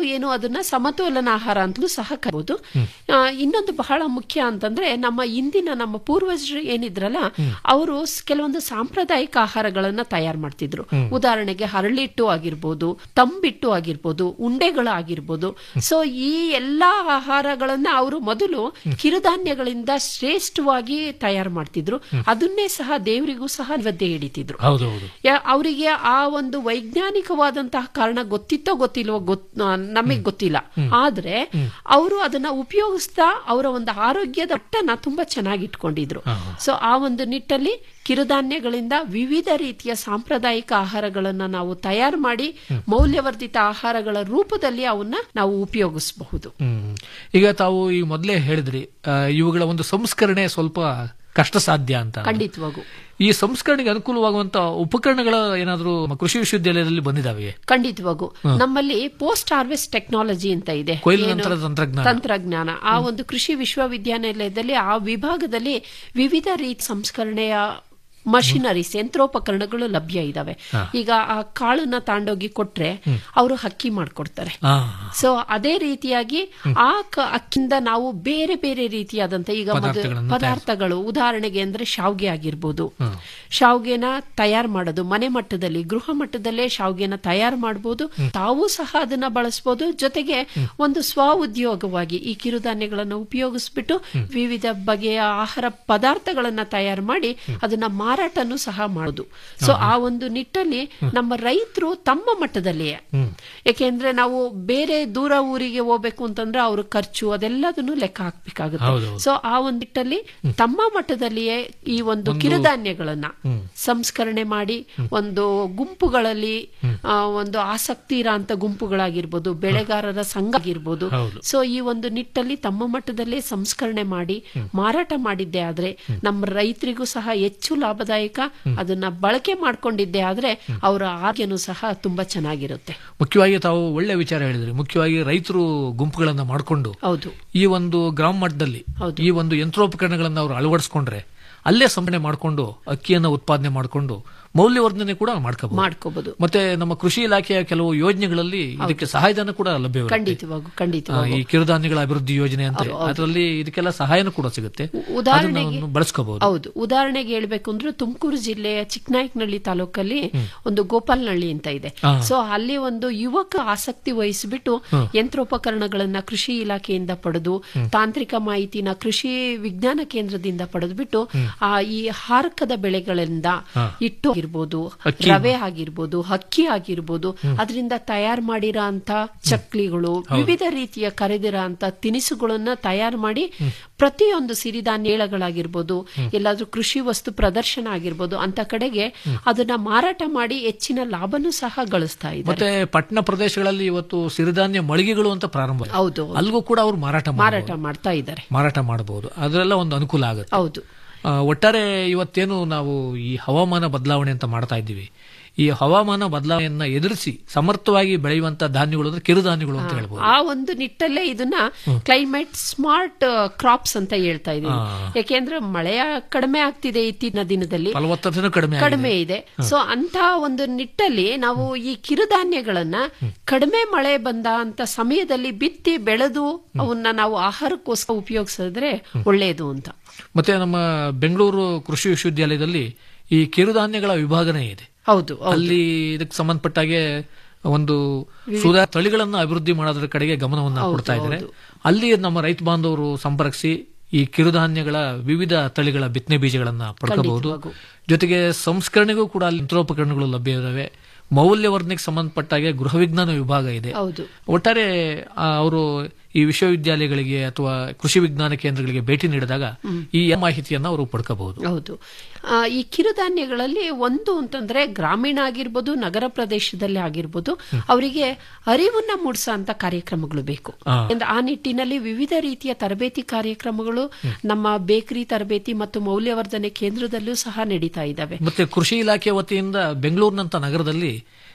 ಏನು ಅದನ್ನ ಸಮತೋಲನ ಆಹಾರ ಅಂತಲೂ ಸಹ ಕರೀಬಹುದು ಆ, ಇನ್ನೊಂದು ಬಹಳ ಮುಖ್ಯ ಅಂತಂದ್ರೆ ನಮ್ಮ ಇಂದಿನ ನಮ್ಮ ಪೂರ್ವಜರು ಏನಿದ್ರಲ್ಲ ಅವರು ಕೆಲವೊಂದು ಸಾಂಪ್ರದಾಯಿಕ ಆಹಾರಗಳನ್ನ ತಯಾರು ಮಾಡ್ತಿದ್ರು ಉದಾಹರಣೆಗೆ ಹರಳಿಟ್ಟು ಆಗಿರ್ಬೋದು ತಂಬಿಟ್ಟು ಆಗಿರ್ಬೋದು ಉಂಡೆಗಳು ಆಗಿರ್ಬೋದು ಸೊ ಈ ಎಲ್ಲಾ ಆಹಾರಗಳನ್ನ ಅವರು ಮೊದಲು ಕಿರುಧಾನ್ಯಗಳಿಂದ ಶ್ರೇಷ್ಠವಾಗಿ ತಯಾರು ಮಾಡ್ತಿದ್ರು ಅದನ್ನೇ ಸಹ ದೇವರಿಗೂ ಸಹ ನೈವೇದ್ಯ ಹಿಡಿತಿದ್ರು
ಹೌದು ಹೌದು
ಯಾ- ಅವರಿಗೆ ಆ ಒಂದು ವೈಜ್ಞಾನಿಕವಾದಂತಹ ಕಾರಣ ಗೊತ್ತಿತ್ತೋ ಗೊತ್ತಿಲ್ವೋ ಗೊತ್ ನಮಗೆ ಗೊತ್ತಿಲ್ಲ ಆದ್ರೆ ಅವರು ಅದನ್ನ ಉಪಯೋಗಿಸ್ತಾ ಅವರ ಒಂದು ಆರೋಗ್ಯದ ಮಟ್ಟನ ತುಂಬಾ ಚೆನ್ನಾಗಿ ಇಟ್ಕೊಂಡಿದ್ರು ಸೊ ಆ ಒಂದು ನಿಟ್ಟಲ್ಲಿ ಕಿರುಧಾನ್ಯಗಳಿಂದ ವಿವಿಧ ರೀತಿಯ ಸಾಂಪ್ರದಾಯಿಕ ಆಹಾರಗಳನ್ನ ನಾವು ತಯಾರು ಮಾಡಿ ಮೌಲ್ಯವರ್ಧಿತ ಆಹಾರಗಳ ರೂಪದಲ್ಲಿ ಅವನ್ನ ನಾವು ಉಪಯೋಗಿಸಬಹುದು
ಹ್ಮ್. ಈಗ ತಾವು ಈ ಮೊದಲೇ ಹೇಳಿದ್ರಿ ಆ, ಇವುಗಳ ಒಂದು ಸಂಸ್ಕರಣೆ ಸ್ವಲ್ಪ ಕಷ್ಟ ಸಾಧ್ಯ ಅಂತ
ಖಂಡಿತವಾಗೂ
ಈ ಸಂಸ್ಕರಣೆಗೆ ಅನುಕೂಲವಾಗುವಂತ ಉಪಕರಣಗಳ ಏನಾದರೂ ಕೃಷಿ ವಿಶ್ವವಿದ್ಯಾಲಯದಲ್ಲಿ ಬಂದಿದಾವೆ
ಖಂಡಿತವಾಗೂ ನಮ್ಮಲ್ಲಿ ಪೋಸ್ಟ್ ಹಾರ್ವೆಸ್ಟ್ ಟೆಕ್ನಾಲಜಿ ಅಂತ ಇದೆ
ಕೊಯ್ಲು
ಏನು?
ನಂತರದ ತಂತ್ರಜ್ಞಾನ.
ತಂತ್ರಜ್ಞಾನ ಆ ಒಂದು ಕೃಷಿ ವಿಶ್ವವಿದ್ಯಾನಿಲಯದಲ್ಲಿ ಆ ವಿಭಾಗದಲ್ಲಿ ವಿವಿಧ ರೀತಿ ಸಂಸ್ಕರಣೆಯ ಮಷಿನರೀಸ್ ಯಂತ್ರೋಪಕರಣಗಳು ಲಭ್ಯ ಇದಾವೆ
ಹಾ.
ಈಗ ಆ ಕಾಳನ್ನ ತಾಂಡೋಗಿ ಕೊಟ್ರೆ ಅವರು ಹಕ್ಕಿ ಮಾಡ್ಕೊಡ್ತಾರೆ
ಆ,
ಸೊ ಅದೇ ರೀತಿಯಾಗಿ ಆ ಕ- ಅಕ್ಕಿಂದ ನಾವು ಬೇರೆ ಬೇರೆ ರೀತಿಯಾದಂತ ಈಗ ಮೊದ-
ಪದಾರ್ಥಗಳನ್ನ
ಪದಾರ್ಥಗಳು ಉದಾಹರಣೆಗೆ ಅಂದ್ರೆ ಶಾವ್ಗೆ ಆಗಿರ್ಬೋದು ಶಾವ್ಗೆನ ತಯಾರು ಮಾಡೋದು ಮನೆ ಮಟ್ಟದಲ್ಲಿ ಗೃಹ ಮಟ್ಟದಲ್ಲೇ ಶಾವ್ಗೆನ ತಯಾರು ಮಾಡಬಹುದು ತಾವು ಸಹ ಅದನ್ನ ಬಳಸಬಹುದು ಜೊತೆಗೆ ಒಂದು ಸ್ವ ಉದ್ಯೋಗವಾಗಿ ಈ ಕಿರುಧಾನ್ಯಗಳನ್ನು ಉಪಯೋಗಿಸ್ಬಿಟ್ಟು ವಿವಿಧ ಬಗೆಯ ಆಹಾರ ಪದಾರ್ಥಗಳನ್ನ ತಯಾರು ಮಾಡಿ ಅದನ್ನ ಮಾರಾಟನೂ ಸಹ ಮಾಡೋದು ಸೊ ಆ ಒಂದು ನಿಟ್ಟಲ್ಲಿ ನಮ್ಮ ರೈತರು ತಮ್ಮ ಮಟ್ಟದಲ್ಲಿಯೇ ಯಾಕೆಂದ್ರೆ ನಾವು ಬೇರೆ ದೂರ ಊರಿಗೆ ಹೋಗ್ಬೇಕು ಅಂತಂದ್ರೆ ಅವ್ರ ಖರ್ಚು ಅದೆಲ್ಲದನ್ನು ಲೆಕ್ಕ ಹಾಕ್ಬೇಕಾಗುತ್ತೆ
ಹೌದು,
ಸೊ ಆ ಒಂದು ನಿಟ್ಟಲ್ಲಿ ತಮ್ಮ ಮಟ್ಟದಲ್ಲಿಯೇ ಈ ಒಂದು ಕಿರುಧಾನ್ಯಗಳನ್ನ ಸಂಸ್ಕರಣೆ ಮಾಡಿ ಒಂದು ಗುಂಪುಗಳಲ್ಲಿ ಆ, ಒಂದು ಆಸಕ್ತಿ ಇರೋಂತ ಗುಂಪುಗಳಾಗಿರ್ಬೋದು ಬೆಳೆಗಾರರ ಸಂಘ ಆಗಿರ್ಬೋದು
ಹೌದು.
ಸೊ ಈ ಒಂದು ನಿಟ್ಟಲ್ಲಿ ತಮ್ಮ ಮಟ್ಟದಲ್ಲೇ ಸಂಸ್ಕರಣೆ ಮಾಡಿ ಮಾರಾಟ ಮಾಡಿದ್ದೆ ಆದ್ರೆ ನಮ್ಮ ರೈತರಿಗೂ ಸಹ ಹೆಚ್ಚು ಲಾಭದಾಯಕ ಅದನ್ನ ಬಳಕೆ ಮಾಡ್ಕೊಂಡಿದ್ದೆ ಆದ್ರೆ ಅವರ ಆರೋಗ್ಯನೂ ಸಹ ತುಂಬಾ ಚೆನ್ನಾಗಿರುತ್ತೆ
ಮುಖ್ಯವಾಗಿ ತಾವು ಒಳ್ಳೆ ವಿಚಾರ ಹೇಳಿದ್ರಿ ಮುಖ್ಯವಾಗಿ ರೈತರು ಗುಂಪುಗಳನ್ನ ಮಾಡಿಕೊಂಡು
ಹೌದು
ಈ ಒಂದು ಗ್ರಾಮ ಮಟ್ಟದಲ್ಲಿ ಈ ಒಂದು ಯಂತ್ರೋಪಕರಣಗಳನ್ನ ಅವರು ಅಳವಡಿಸ್ಕೊಂಡ್ರೆ ಅಲ್ಲೇ ಸಂಪಣೆ ಮಾಡಿಕೊಂಡು ಅಕ್ಕಿಯನ್ನ ಉತ್ಪಾದನೆ ಮಾಡಿಕೊಂಡು ಮೌಲ್ಯವರ್ಧನೆ ಕೂಡ ಮಾಡ್ಕೋಬಹುದು
ಮಾಡ್ಕೋಬಹುದು
ಮತ್ತೆ ನಮ್ಮ ಕೃಷಿ ಇಲಾಖೆಯ ಕೆಲವು ಯೋಜನೆಗಳಲ್ಲಿ ಇದಕ್ಕೆ ಸಹಾಯಧನ ಕೂಡ ಲಭ್ಯವಿರುತ್ತೆ
ಖಂಡಿತವಾಗೂ
ಆ,
ಖಂಡಿತವಾಗೂ
ಈ ಕಿರುಧಾನ್ಯಗಳ ಅಭಿವೃದ್ಧಿ ಯೋಜನೆ ಅಂತ
ಹೌದು, ಹೌದು.
ಅದರಲ್ಲಿ ಇದಕ್ಕೆಲ್ಲ ಸಹಾಯನೂ ಕೂಡ ಸಿಗುತ್ತೆ
ಉದಾಹರಣೆಗೆ
ಅದನ್ನ ಬಳಸ್ಕೋಬಹುದು
ಹೌದು ಉದಾಹರಣೆಗೆ ಹೇಳ್ಬೇಕು ಅಂದ್ರೆ ತುಮಕೂರು ಜಿಲ್ಲೆಯ ಚಿಕ್ಕನಾಯಕನಹಳ್ಳಿ ತಾಲೂಕಲ್ಲಿ ಒಂದು ಗೋಪಾಲ್ನಹಳ್ಳಿ ಅಂತ ಇದೆ
ಹಾ.
ಸೊ ಅಲ್ಲಿ ಒಂದು ಯುವಕ ಆಸಕ್ತಿ ವಹಿಸಿಬಿಟ್ಟು ಯಂತ್ರೋಪಕರಣಗಳನ್ನ ಕೃಷಿ ಇಲಾಖೆಯಿಂದ ಪಡೆದು ತಾಂತ್ರಿಕ ಮಾಹಿತಿನ ಕೃಷಿ ವಿಜ್ಞಾನ ಕೇಂದ್ರದಿಂದ ಪಡೆದುಬಿಟ್ಟು ಆ ಈ ಹಾರಕದ ಬೆಳೆಗಳಿಂದ
ಹಾ.
ಹಿಟ್ಟು ಆಗಿರ್ಬೋದು
ಅಕ್ಕಿ.
ರವೆ ಆಗಿರ್ಬೋದು ಅಕ್ಕಿ ಆಗಿರ್ಬೋದು ಅದರಿಂದ ತಯಾರು ಮಾಡಿರೋ ಅಂತ ಚಕ್ಲಿಗಳು ವಿವಿಧ ರೀತಿಯ ಕರೆದಿರೋ ಅಂತ ತಿನಿಸುಗಳನ್ನ ತಯಾರು ಮಾಡಿ ಪ್ರತಿಯೊಂದು ಸಿರಿಧಾನ್ಯಗಳಾಗಿರ್ಬೋದು ಎಲ್ಲಾದ್ರೂ ಕೃಷಿ ವಸ್ತು ಪ್ರದರ್ಶನ ಆಗಿರ್ಬೋದು ಅಂತ ಕಡೆಗೆ ಅದನ್ನ ಮಾರಾಟ ಮಾಡಿ ಹೆಚ್ಚಿನ ಲಾಭನೂ ಸಹ ಗಳಿಸ್ತಾ ಇದ್ದಾರೆ
ಮತ್ತೆ ಪಟ್ಟಣ ಪ್ರದೇಶಗಳಲ್ಲಿ ಇವತ್ತು ಸಿರಿಧಾನ್ಯ ಮಳಿಗೆಗಳು ಅಂತ ಪ್ರಾರಂಭ ಆಗಿದೆ.
ಹೌದು
ಅಲ್ಲಿಗೂ ಕೂಡ ಅವರು ಮಾರಾಟ
ಮಾರಾಟ
ಮಾಡ್ಬೋದು.
ಮಾಡ್ತಾ ಇದ್ದಾರೆ
ಮಾರಾಟ ಮಾಡಬಹುದು ಅದರೆಲ್ಲ ಒಂದು ಅನುಕೂಲ ಆಗುತ್ತೆ
ಹೌದು
ಆ, ಒಟ್ಟಾರೆ ಇವತ್ತೇನು ನಾವು ಈ ಹವಾಮಾನ ಬದಲಾವಣೆ ಅಂತ ಮಾಡ್ತಾ ಇದ್ದೀವಿ ಈ ಹವಾಮಾನ ಬದಲಾವಣೆಯನ್ನ ಎದುರಿಸಿ ಸಮರ್ಥವಾಗಿ ಬೆಳೆಯುವಂತ ಧಾನ್ಯಗಳು ಅಂದ್ರೆ ಕಿರುಧಾನ್ಯಗಳು ಅಂತ ಹೇಳ್ಬೋದು
ಆ ಒಂದು ನಿಟ್ಟಲ್ಲೇ ಇದನ್ನ ಕ್ಲೈಮೇಟ್ ಸ್ಮಾರ್ಟ್ ಕ್ರಾಪ್ಸ್ ಅಂತ ಹೇಳ್ತಾ ಇದೀವಿ
ಆ.
ಯಾಕೆಂದ್ರೆ ಮಳೆಯ ಕಡಿಮೆ ಆಗ್ತಿದೆ ಇತ್ತೀನ ದಿನದಲ್ಲಿ
ಫಲವತ್ತತೆನೂ ಕಡಿಮೆ ಆಗಿದೆ.
ಕಡಿಮೆ ಇದೆ ಸೊ ಅಂತ ಒಂದು ನಿಟ್ಟಲ್ಲಿ ನಾವು ಈ ಕಿರುಧಾನ್ಯಗಳನ್ನ ಕಡಿಮೆ ಮಳೆ ಬಂದ ಅಂತ ಸಮಯದಲ್ಲಿ ಬಿತ್ತಿ ಬೆಳೆದು ಅವನ್ನ ನಾವು ಆಹಾರಕ್ಕೋಸ್ಕರ ಉಪಯೋಗಿಸಿದ್ರೆ ಒಳ್ಳೆಯದು ಅಂತ
ಮತ್ತೆ ನಮ್ಮ ಬೆಂಗಳೂರು ಕೃಷಿ ವಿಶ್ವವಿದ್ಯಾಲಯದಲ್ಲಿ ಈ ಕಿರುಧಾನ್ಯಗಳ ವಿಭಾಗನೇ ಇದೆ
ಹೌದು
ಅಲ್ಲಿ ಇದಕ್ಕೆ ಸಂಬಂಧಪಟ್ಟಾಗೆ ಒಂದು ಸುಧಾ ತಳಿಗಳನ್ನ ಅಭಿವೃದ್ಧಿ ಮಾಡೋದ್ರ ಕಡೆಗೆ ಗಮನವನ್ನ
ಹೌದು,
ಕೊಡ್ತಾ ಇದ್ದಾರೆ
ಹೌದು.
ಅಲ್ಲಿ ನಮ್ಮ ರೈತ ಬಾಂಧವರು ಸಂಪರ್ಕಿಸಿ ಈ ಕಿರುಧಾನ್ಯಗಳ ವಿವಿಧ ತಳಿಗಳ ಬಿತ್ತನೆ ಬೀಜಗಳನ್ನ ಪಡ್ಕೋಬಹುದು
ಖಂಡಿತವಾಗೂ.
ಜೊತೆಗೆ ಸಂಸ್ಕರಣೆಗೂ ಕೂಡ ಅಲ್ಲಿ ಯಂತ್ರೋಪಕರಣಗಳು ಲಭ್ಯ ಇದಾವೆ ಮೌಲ್ಯವರ್ಧನೆಗೆ ಸಂಬಂಧಪಟ್ಟಾಗೆ ಗೃಹ ವಿಜ್ಞಾನ ವಿಭಾಗ ಇದೆ
ಹೌದು
ಒಟ್ಟಾರೆ ಅವರು ಈ ವಿಶ್ವವಿದ್ಯಾಲಯಗಳಿಗೆ ಅಥವಾ ಕೃಷಿ ವಿಜ್ಞಾನ ಕೇಂದ್ರಗಳಿಗೆ ಭೇಟಿ ನೀಡಿದಾಗ ಈ ಮಾಹಿತಿಯನ್ನ ಅವರು ಪಡ್ಕೋಬಹುದು
ಹೌದು ಆ, ಈ ಕಿರುಧಾನ್ಯಗಳಲ್ಲಿ ಒಂದು ಅಂತಂದ್ರೆ ಗ್ರಾಮೀಣ ಆಗಿರ್ಬೋದು ನಗರ ಪ್ರದೇಶದಲ್ಲಿ ಆಗಿರ್ಬೋದು ಅವರಿಗೆ ಅರಿವನ್ನ ಮೂಡಿಸೋ ಅಂತ ಕಾರ್ಯಕ್ರಮಗಳು ಬೇಕು
ಆ.
ಅಂದ್ರೆ ಆ ನಿಟ್ಟಿನಲ್ಲಿ ವಿವಿಧ ರೀತಿಯ ತರಬೇತಿ ಕಾರ್ಯಕ್ರಮಗಳು ನಮ್ಮ ಬೇಕರಿ ತರಬೇತಿ ಮತ್ತು ಮೌಲ್ಯವರ್ಧನೆ ಕೇಂದ್ರದಲ್ಲೂ ಸಹ ನಡೀತಾ ಇದ್ದಾವೆ
ಮತ್ತೆ ಕೃಷಿ ಇಲಾಖೆ ವತಿಯಿಂದ ಬೆಂಗಳೂರಿನಂತ ನಗರದಲ್ಲಿ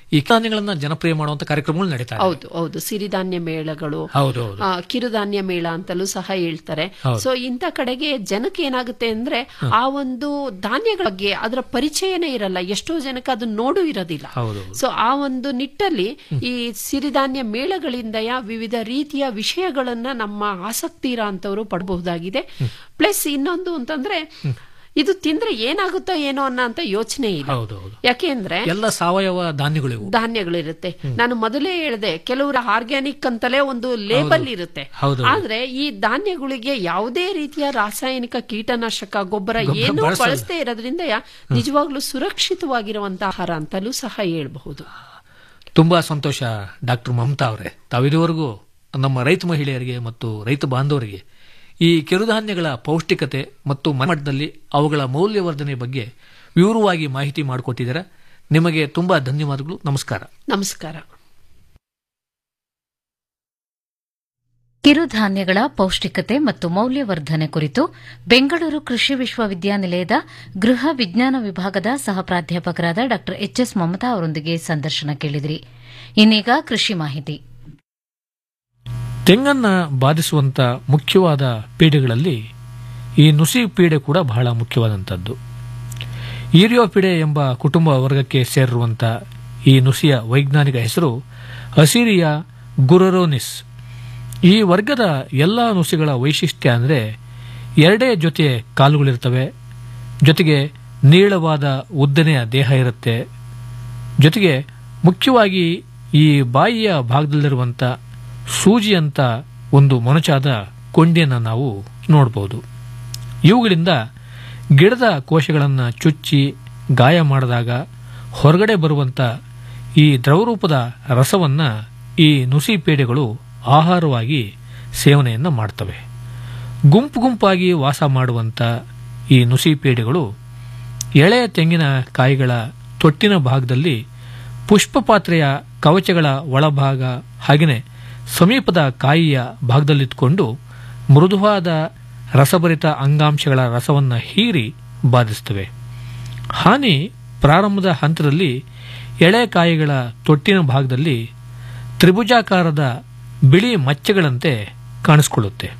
ಈ ಧಾನ್ಯಗಳನ್ನ ಜನಪ್ರಿಯ ಮಾಡುವಂತ ಕಾರ್ಯಕ್ರಮಗಳು ನಡೀತಾ ಇದೆ.
ಹೌದು ಹೌದು ಸಿರಿಧಾನ್ಯ ಮೇಳಗಳು
ಹೌದು ಹೌದು
ಆ, ಕಿರುಧಾನ್ಯ ಮೇಳ ಅಂತಲೂ ಸಹ ಹೇಳ್ತಾರೆ
ಹೌದು.
ಸೊ ಇಂಥ ಕಡೆಗೆ ಜನಕ್ಕೆ ಏನಾಗುತ್ತೆ ಅಂದ್ರೆ ಆ ಒಂದು ಧಾನ್ಯಗಳ ಬಗ್ಗೆ ಅದರ ಪರಿಚಯನೇ ಇರಲ್ಲ ಎಷ್ಟೋ ಜನಕ್ಕೆ ಅದು ನೋಡು ಇರೋದಿಲ್ಲ
ಹೌದು
ಸೊ ಆ ಒಂದು ನಿಟ್ಟಲ್ಲಿ ಈ ಸಿರಿಧಾನ್ಯ ಮೇಳಗಳಿಂದ ವಿವಿಧ ರೀತಿಯ ವಿಷಯಗಳನ್ನ ನಮ್ಮ ಆಸಕ್ತಿ ಇರೋ ಅಂತವ್ರು ಪಡಬಹುದಾಗಿದೆ ಪ್ಲಸ್ ಇನ್ನೊಂದು ಅಂತಂದ್ರೆ ಇದು ತಿಂದ್ರೆ ಏನಾಗುತ್ತೋ ಏನೋ ಅನ್ನೋ ಅಂತ ಯೋಚನೆ ಇಲ್ಲ
ಹೌದು ಹೌದು
ಯಾಕೆಂದ್ರೆ
ಎಲ್ಲ ಸಾವಯವ ಧಾನ್ಯಗಳು ಇವು
ಧಾನ್ಯಗಳಿರುತ್ತೆ ನಾನು ಮೊದಲೇ ಹೇಳಿದೆ ಕೆಲವರು ಆರ್ಗ್ಯಾನಿಕ್ ಅಂತಲೇ ಒಂದು ಲೇಬಲ್ ಇರುತ್ತೆ
ಹೌದು.
ಆದ್ರೆ ಈ ಧಾನ್ಯಗಳಿಗೆ ಯಾವುದೇ ರೀತಿಯ ರಾಸಾಯನಿಕ ಕೀಟನಾಶಕ ಗೊಬ್ಬರ
ಗೊಬ್ಬರ
ಏನು
ಬಳಸಲ್ಲ.
ಬಳಸದೇ ಇರೋದ್ರಿಂದ ನಿಜವಾಗ್ಲೂ ಸುರಕ್ಷಿತವಾಗಿರುವಂತಹ ಆಹಾರ ಅಂತಲೂ ಸಹ ಹೇಳ್ಬಹುದು
ತುಂಬಾ ಸಂತೋಷ ಡಾಕ್ಟರ್ ಮಮತಾ ಅವರೇ ತಾವಿದುವರೆಗೂ ನಮ್ಮ ರೈತ ಮಹಿಳೆಯರಿಗೆ ಮತ್ತು ರೈತ ಬಾಂಧವರಿಗೆ ಈ ಕಿರುಧಾನ್ಯಗಳ ಪೌಷ್ಟಿಕತೆ ಮತ್ತು ಮಟ್ಟದಲ್ಲಿ ಅವುಗಳ ಮೌಲ್ಯವರ್ಧನೆ ಬಗ್ಗೆ ವಿವರವಾಗಿ ಮಾಹಿತಿ ಮಾಡಿಕೊಟ್ಟಿದ್ದೀರಾ ನಿಮಗೆ ತುಂಬಾ ಧನ್ಯವಾದಗಳು ನಮಸ್ಕಾರ
ನಮಸ್ಕಾರ
ಕಿರುಧಾನ್ಯಗಳ ಪೌಷ್ಟಿಕತೆ ಮತ್ತು ಮೌಲ್ಯವರ್ಧನೆ ಕುರಿತು ಬೆಂಗಳೂರು ಕೃಷಿ ವಿಶ್ವವಿದ್ಯಾನಿಲಯದ ಗೃಹ ವಿಜ್ಞಾನ ವಿಭಾಗದ ಸಹ ಪ್ರಾಧ್ಯಾಪಕರಾದ ಡಾ ಎಚ್ ಎಸ್ ಮಮತಾ ಅವರೊಂದಿಗೆ ಸಂದರ್ಶನ ಕೇಳಿದಿರಿ ಇನ್ನೀಗ ಕೃಷಿ ಮಾಹಿತಿ
ತೆಂಗನ್ನ ಬಾಧಿಸುವಂತ ಮುಖ್ಯವಾದ ಪೀಡೆಗಳಲ್ಲಿ ಈ ನುಸಿ ಪೀಡೆ ಕೂಡ ಬಹಳ ಮುಖ್ಯವಾದಂಥದ್ದು ಈರಿಯೋಪಿಡೆ ಎಂಬ ಕುಟುಂಬ ವರ್ಗಕ್ಕೆ ಸೇರಿರುವಂತ ಈ ನುಸಿಯ ವೈಜ್ಞಾನಿಕ ಹೆಸರು ಅಸಿರಿಯಾ ಗುರರೋನಿಸ್ ಈ ವರ್ಗದ ಎಲ್ಲ ನುಸಿಗಳ ವೈಶಿಷ್ಟ್ಯ ಅಂದರೆ ಎರಡೇ ಜೊತೆ ಕಾಲುಗಳಿರ್ತವೆ ಜೊತೆಗೆ ನೀಳವಾದ ಉದ್ದನೆಯ ದೇಹ ಇರುತ್ತೆ ಜೊತೆಗೆ ಮುಖ್ಯವಾಗಿ ಈ ಬಾಯಿಯ ಭಾಗದಲ್ಲಿರುವಂಥ ಸೂಜಿ ಅಂತ ಒಂದು ಮೊನಚಾದ ಕೊಂಡಿಯನ್ನು ನಾವು ನೋಡಬಹುದು ಇವುಗಳಿಂದ ಗಿಡದ ಕೋಶಗಳನ್ನು ಚುಚ್ಚಿ ಗಾಯ ಮಾಡಿದಾಗ ಹೊರಗಡೆ ಬರುವಂಥ ಈ ದ್ರವರೂಪದ ರಸವನ್ನು ಈ ನುಸಿ ಪೇಡೆಗಳು ಆಹಾರವಾಗಿ ಸೇವನೆಯನ್ನು ಮಾಡ್ತವೆ ಗುಂಪು ಗುಂಪಾಗಿ ವಾಸ ಮಾಡುವಂಥ ಈ ನುಸಿ ಪೇಡೆಗಳು ಎಳೆಯ ತೆಂಗಿನ ಕಾಯಿಗಳ ತೊಟ್ಟಿನ ಭಾಗದಲ್ಲಿ ಪುಷ್ಪಪಾತ್ರೆಯ ಕವಚಗಳ ಒಳಭಾಗ ಹಾಗೆಯೇ ಸಮೀಪದ ಕಾಯಿಯ ಭಾಗದಲ್ಲಿದ್ದುಕೊಂಡು ಮೃದುವಾದ ರಸಭರಿತ ಅಂಗಾಂಶಗಳ ರಸವನ್ನು ಹೀರಿ ಬಾಧಿಸುತ್ತವೆ ಹಾನಿ ಪ್ರಾರಂಭದ ಹಂತದಲ್ಲಿ ಎಳೆ ಕಾಯಿಗಳ ತೊಟ್ಟಿನ ಭಾಗದಲ್ಲಿ ತ್ರಿಭುಜಾಕಾರದ ಬಿಳಿ ಮಚ್ಚೆಗಳಂತೆ ಕಾಣಿಸಿಕೊಳ್ಳುತ್ತೆ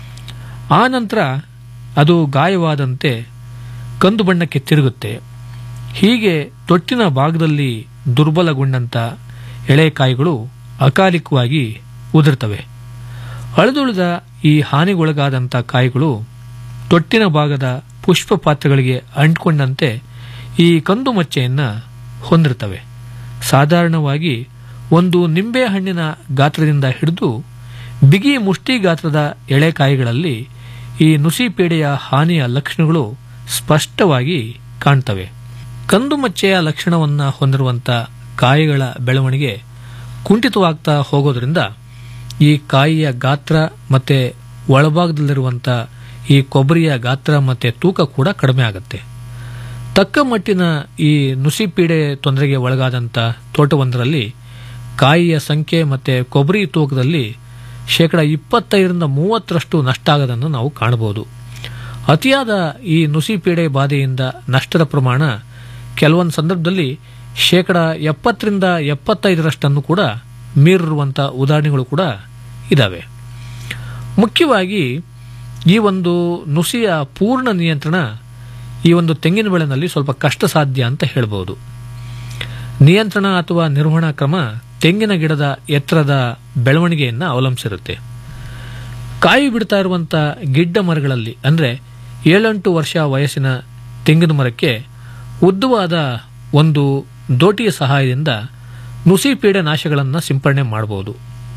ಆ ನಂತರ ಅದು ಗಾಯವಾದಂತೆ ಕಂದು ಬಣ್ಣಕ್ಕೆ ತಿರುಗುತ್ತೆ ಹೀಗೆ ತೊಟ್ಟಿನ ಭಾಗದಲ್ಲಿ ದುರ್ಬಲಗೊಂಡಂತ ಎಳೆಕಾಯಿಗಳು ಅಕಾಲಿಕವಾಗಿ ಉದುರ್ತವೆ ಅಳೆದುಳಿದ ಈ ಹಾನಿಗೊಳಗಾದಂಥ ಕಾಯಿಗಳು ತೊಟ್ಟಿನ ಭಾಗದ ಪುಷ್ಪ ಪಾತ್ರೆಗಳಿಗೆ ಅಂಟಿಕೊಂಡಂತೆ ಈ ಕಂದು ಮಚ್ಚೆಯನ್ನು ಹೊಂದಿರ್ತವೆ ಸಾಧಾರಣವಾಗಿ ಒಂದು ನಿಂಬೆ ಹಣ್ಣಿನ ಗಾತ್ರದಿಂದ ಹಿಡಿದು ಬಿಗಿ ಮುಷ್ಟಿ ಗಾತ್ರದ ಎಳೆಕಾಯಿಗಳಲ್ಲಿ ಈ ನುಸಿ ಪೇಡೆಯ ಹಾನಿಯ ಲಕ್ಷಣಗಳು ಸ್ಪಷ್ಟವಾಗಿ ಕಾಣ್ತವೆ ಕಂದು ಮಚ್ಚೆಯ ಲಕ್ಷಣವನ್ನು ಹೊಂದಿರುವಂಥ ಕಾಯಿಗಳ ಬೆಳವಣಿಗೆ ಕುಂಠಿತವಾಗ್ತಾ ಹೋಗೋದ್ರಿಂದ ಈ ಕಾಯಿಯ ಗಾತ್ರ ಮತ್ತೆ ಒಳಭಾಗದಲ್ಲಿರುವಂಥ ಈ ಕೊಬ್ಬರಿಯ ಗಾತ್ರ ಮತ್ತೆ ತೂಕ ಕೂಡ ಕಡಿಮೆ ಆಗುತ್ತೆ ತಕ್ಕ ಮಟ್ಟಿನ ಈ ನುಸಿ ಪೀಡೆ ತೊಂದರೆಗೆ ಒಳಗಾದಂಥ ತೋಟವೊಂದರಲ್ಲಿ ಕಾಯಿಯ ಸಂಖ್ಯೆ ಮತ್ತೆ ಕೊಬ್ಬರಿ ತೂಕದಲ್ಲಿ ಶೇಕಡ ಇಪ್ಪತ್ತೈದರಿಂದ ಮೂವತ್ತರಷ್ಟು ನಷ್ಟ ಆಗೋದನ್ನು ನಾವು ಕಾಣಬಹುದು ಅತಿಯಾದ ಈ ನುಸಿ ಪೀಡೆ ಬಾಧೆಯಿಂದ ನಷ್ಟದ ಪ್ರಮಾಣ ಕೆಲವೊಂದು ಸಂದರ್ಭದಲ್ಲಿ ಶೇಕಡ ಎಪ್ಪತ್ತರಿಂದ ಎಪ್ಪತ್ತೈದರಷ್ಟನ್ನು ಕೂಡ ಮೀರಿರುವಂಥ ಉದಾಹರಣೆಗಳು ಕೂಡ ಇದ್ದಾವೆ ಮುಖ್ಯವಾಗಿ ಈ ಒಂದು ನುಸಿಯ ಪೂರ್ಣ ನಿಯಂತ್ರಣ ಈ ಒಂದು ತೆಂಗಿನ ಬೆಳೆನಲ್ಲಿ ಸ್ವಲ್ಪ ಕಷ್ಟ ಸಾಧ್ಯ ಅಂತ ಹೇಳ್ಬೋದು ನಿಯಂತ್ರಣ ಅಥವಾ ನಿರ್ವಹಣಾ ಕ್ರಮ ತೆಂಗಿನ ಗಿಡದ ಎತ್ತರದ ಬೆಳವಣಿಗೆಯನ್ನು ಅವಲಂಬಿಸಿರುತ್ತೆ ಕಾಯಿ ಬಿಡ್ತಾ ಇರುವಂಥ ಗಿಡ್ಡ ಮರಗಳಲ್ಲಿ ಅಂದರೆ ಏಳೆಂಟು ವರ್ಷ ವಯಸ್ಸಿನ ತೆಂಗಿನ ಮರಕ್ಕೆ ಉದ್ದವಾದ ಒಂದು ದೋಟಿಯ ಸಹಾಯದಿಂದ ನುಸಿ ಪೀಡೆ ನಾಶಗಳನ್ನು ಸಿಂಪಡಣೆ ಮಾಡಬಹುದು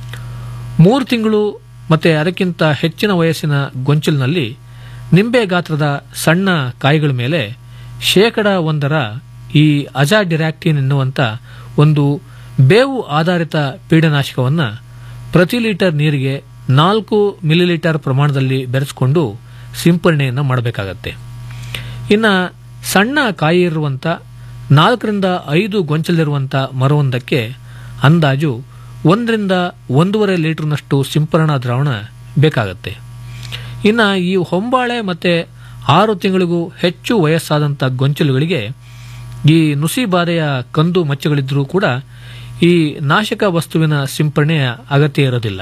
ಮೂರು ತಿಂಗಳು ಮತ್ತು ಅದಕ್ಕಿಂತ ಹೆಚ್ಚಿನ ವಯಸ್ಸಿನ ಗೊಂಚಲಿನಲ್ಲಿ ನಿಂಬೆ ಗಾತ್ರದ ಸಣ್ಣ ಕಾಯಿಗಳ ಮೇಲೆ ಶೇಕಡ ಒಂದರ ಈ ಅಜಾಡಿರಾಕ್ಟಿನ್ ಎನ್ನುವಂಥ ಒಂದು ಬೇವು ಆಧಾರಿತ ಪೀಡನಾಶಕವನ್ನು ಪ್ರತಿ ಲೀಟರ್ ನೀರಿಗೆ ನಾಲ್ಕು ಮಿಲಿಲೀಟರ್ ಪ್ರಮಾಣದಲ್ಲಿ ಬೆರೆಸಿಕೊಂಡು ಸಿಂಪರಣೆಯನ್ನು ಮಾಡಬೇಕಾಗತ್ತೆ ಇನ್ನು ಸಣ್ಣ ಕಾಯಿ ಇರುವಂಥ ನಾಲ್ಕರಿಂದ ಐದು ಗೊಂಚಲಿರುವಂಥ ಮರವೊಂದಕ್ಕೆ ಅಂದಾಜು ಒಂದರಿಂದ ಒಂದೂವರೆ ಲೀಟರ್ನಷ್ಟು ಸಿಂಪರಣಾ ದ್ರಾವಣ ಬೇಕಾಗತ್ತೆ ಇನ್ನು ಈ ಹೊಂಬಾಳೆ ಮತ್ತು ಆರು ತಿಂಗಳಿಗೂ ಹೆಚ್ಚು ವಯಸ್ಸಾದಂಥ ಗೊಂಚಲುಗಳಿಗೆ ಈ ನುಸಿ ಬಾಧೆಯ ಕಂದು ಮಚ್ಚೆಗಳಿದ್ದರೂ ಕೂಡ ಈ ನಾಶಕ ವಸ್ತುವಿನ ಸಿಂಪರಣೆಯ ಅಗತ್ಯ ಇರೋದಿಲ್ಲ